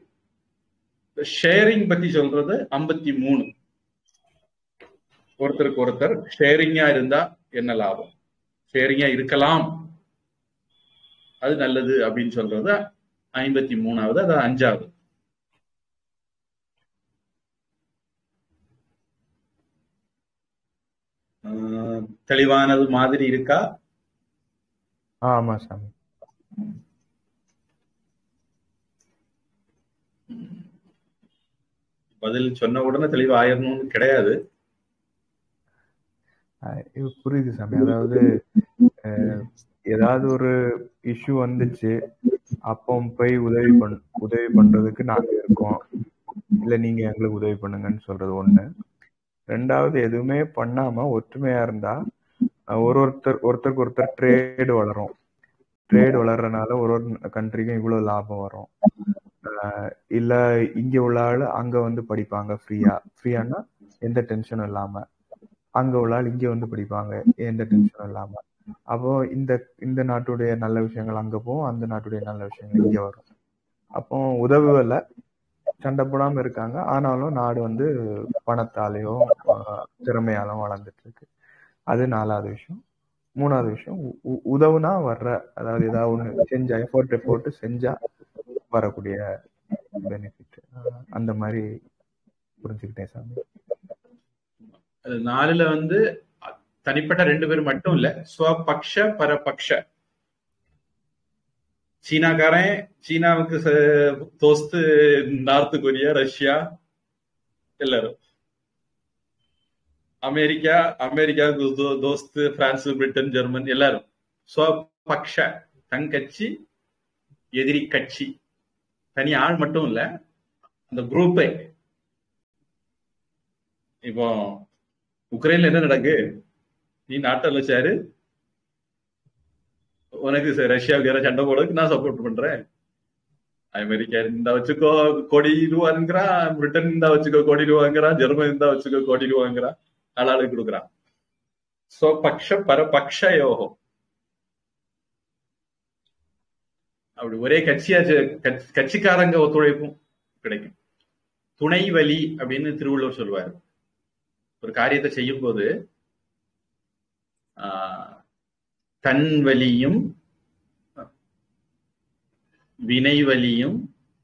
ஷேரிங் பத்தி சொல்றது ஐம்பத்தி மூணு ஒருத்தருக்கு ஒருத்தர் ஷேரிங்கா இருந்தா என்ன லாபம் ஷேரிங்கா இருக்கலாம் அது நல்லது அப்படின்னு சொல்றது ஐம்பத்தி மூணாவது அது அஞ்சாவது தெளிவானது மாதிரி இருக்கா ஆமா சாமி பதில் சொன்ன உடனே தெளிவா ஆயிரணும்னு கிடையாது இது புரியுது சாமி அதாவது ஏதாவது ஒரு இஷ்யூ வந்துச்சு அப்போ போய் உதவி பண் உதவி பண்றதுக்கு நாங்க இருக்கோம் இல்ல நீங்க எங்களுக்கு உதவி பண்ணுங்கன்னு சொல்றது ஒண்ணு ரெண்டாவது எதுவுமே பண்ணாம ஒற்றுமையா இருந்தா ஒரு ஒருத்தர் ஒருத்தருக்கு ஒருத்தர் ட்ரேடு வளரும் ட்ரேட் வளர்றதுனால ஒரு ஒரு கண்ட்ரிக்கும் இவ்வளவு லாபம் வரும் இல்ல இங்க உள்ள ஆள் அங்க வந்து படிப்பாங்க ஃப்ரீயா ஃப்ரீயானா எந்த டென்ஷனும் இல்லாம அங்க உள்ள ஆள் இங்க வந்து படிப்பாங்க எந்த டென்ஷனும் இல்லாம அப்போ இந்த இந்த நாட்டுடைய நல்ல விஷயங்கள் அங்க போகும் அந்த நாட்டுடைய நல்ல விஷயங்கள் இங்க வரும் அப்போ உதவுல சண்டை போடாம இருக்காங்க ஆனாலும் நாடு வந்து பணத்தாலேயோ ஆஹ் திறமையாலும் வளர்ந்துட்டு இருக்கு அது நாலாவது விஷயம் மூணாவது விஷயம் உ- உ- உதவுனா வர்ற அதாவது ஏதாவது ஒண்ணு செஞ்சா எஃபோர்ட் போட்டு செஞ்சா வரக்கூடிய பெனிஃபிட் அந்த மாதிரி புரிஞ்சுக்கிட்டேன் சாமி அது நாலுல வந்து அ- தனிப்பட்ட ரெண்டு பேர் மட்டும் இல்ல ஸ்வபக்ஷ பரபக்ஷ சீனாக்காரன் சீனாவுக்கு ச- தோஸ்து நார்த் கொரியா ரஷ்யா எல்லாரும் அமெரிக்கா அமெரிக்காவுக்கு தோ- தோஸ்து பிரான்ஸ் பிரிட்டன் ஜெர்மன் எல்லாரும் ஸ்வபக்ஷ தன் கட்சி எதிரி கட்சி தனி ஆள் மட்டும் இல்ல அந்த குரூப்பே இப்போ உக்ரைன்ல என்ன நடக்கு நீ நாட்டில் வச்சாரு உனக்கு ச- ரஷ்யாவுக்கு யாராவது சண்டை போடுறதுக்கு நான் சப்போர்ட் பண்றேன் அமெரிக்கா இந்த வச்சுக்கோ கோடி ரூபாங்கிறான் பிரிட்டன் இந்த வச்சுக்கோ கோடி ரூபாங்கிறான் ஜெர்மன் இந்த வச்சுக்கோ கோடி ரூபாங்கிறான் ஆளாளுக்கு கொடுக்குறான் சோ பக்ஷ பரபக்ஷ யோகம் அப்படி ஒரே கட்சியா சே- கட்சி- கட்சிக்காரங்க ஒத்துழைப்பும் கிடைக்கும் துணை வலி அப்படின்னு திருவள்ளுவர் சொல்லுவார் ஒரு காரியத்தை செய்யும் போது ஆஹ், தன் வலியும் வினை வலியும்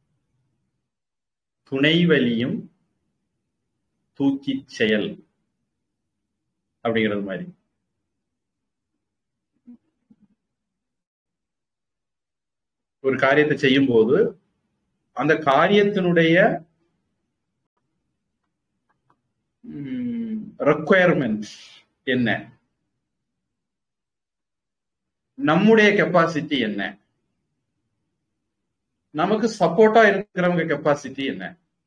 துணை வலியும் தூக்கி செயல் அப்படிங்கிறது மாதிரி ஒரு காரியத்தை செய்யும் போது அந்த காரியத்தினுடைய ரெக்குயர்மெண்ட் என்ன நம்முடைய கெப்பாசிட்டி என்ன நமக்கு சப்போர்ட்டா இருக்கிறவங்க கெப்பாசிட்டி என்ன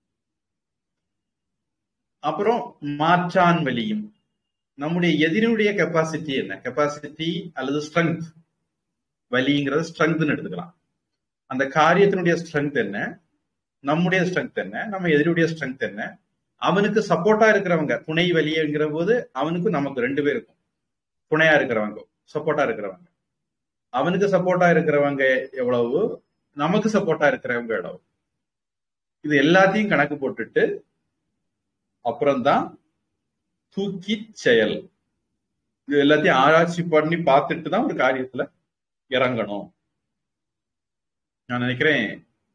அப்புறம் மாற்றான் வலியும் நம்முடைய எதிரினுடைய கெப்பாசிட்டி என்ன கெப்பாசிட்டி அல்லது ஸ்ட்ரென்த் வலிங்கிறது ஸ்ட்ரென்த்னு எடுத்துக்கலாம் அந்த காரியத்தினுடைய ஸ்ட்ரென்த் என்ன நம்முடைய ஸ்ட்ரென்த் என்ன நம்ம எதிரியுடைய ஸ்ட்ரென்த் என்ன அவனுக்கு சப்போர்ட்டா இருக்கிறவங்க துணை வலிங்கிற போது அவனுக்கும் நமக்கு ரெண்டு பேருக்கும் துணையா இருக்கிறவங்க சப்போர்ட்டா இருக்கிறவங்க அவனுக்கு சப்போர்ட்டா இருக்கிறவங்க எவ்வளவு நமக்கு சப்போர்ட்டா இருக்கிறவங்க எவ்வளவு இது எல்லாத்தையும் கணக்கு போட்டுட்டு அப்புறம்தான் தூக்கி செயல் இது எல்லாத்தையும் ஆராய்ச்சி பண்ணி பார்த்துட்டு தான் ஒரு காரியத்துல இறங்கணும் நான் நினைக்கிறேன்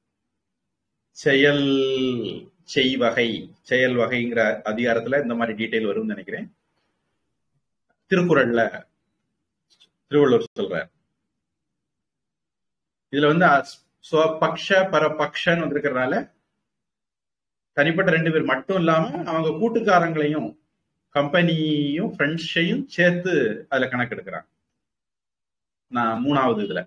செயல் செய்வகை செயல் வகைங்கிற அதிகாரத்துல இந்த மாதிரி டீட்டெயில் வரும்னு நினைக்கிறேன் திருக்குறள்ல திருவள்ளுவர் சொல்றார் இதுல வந்து அஸ்- ஸ்வபக்ஷ பரபக்ஷன்னு வந்திருக்கிறதுனால தனிப்பட்ட ரெண்டு பேர் மட்டும் இல்லாம அவங்க கூட்டுக்காரங்களையும் கம்பெனியும் ஃப்ரெண்ட்ஸையும் சேர்த்து அதுல கணக்கு எடுக்கிறாங்க நான் மூணாவது இதுல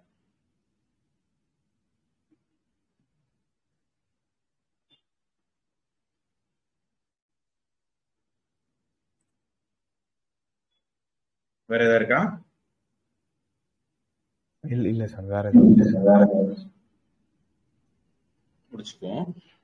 வேற ஏதாவது இருக்கா இல்ல இல்ல சார் வேற எதுவும் இல்ல. முடிச்சுக்குவோம்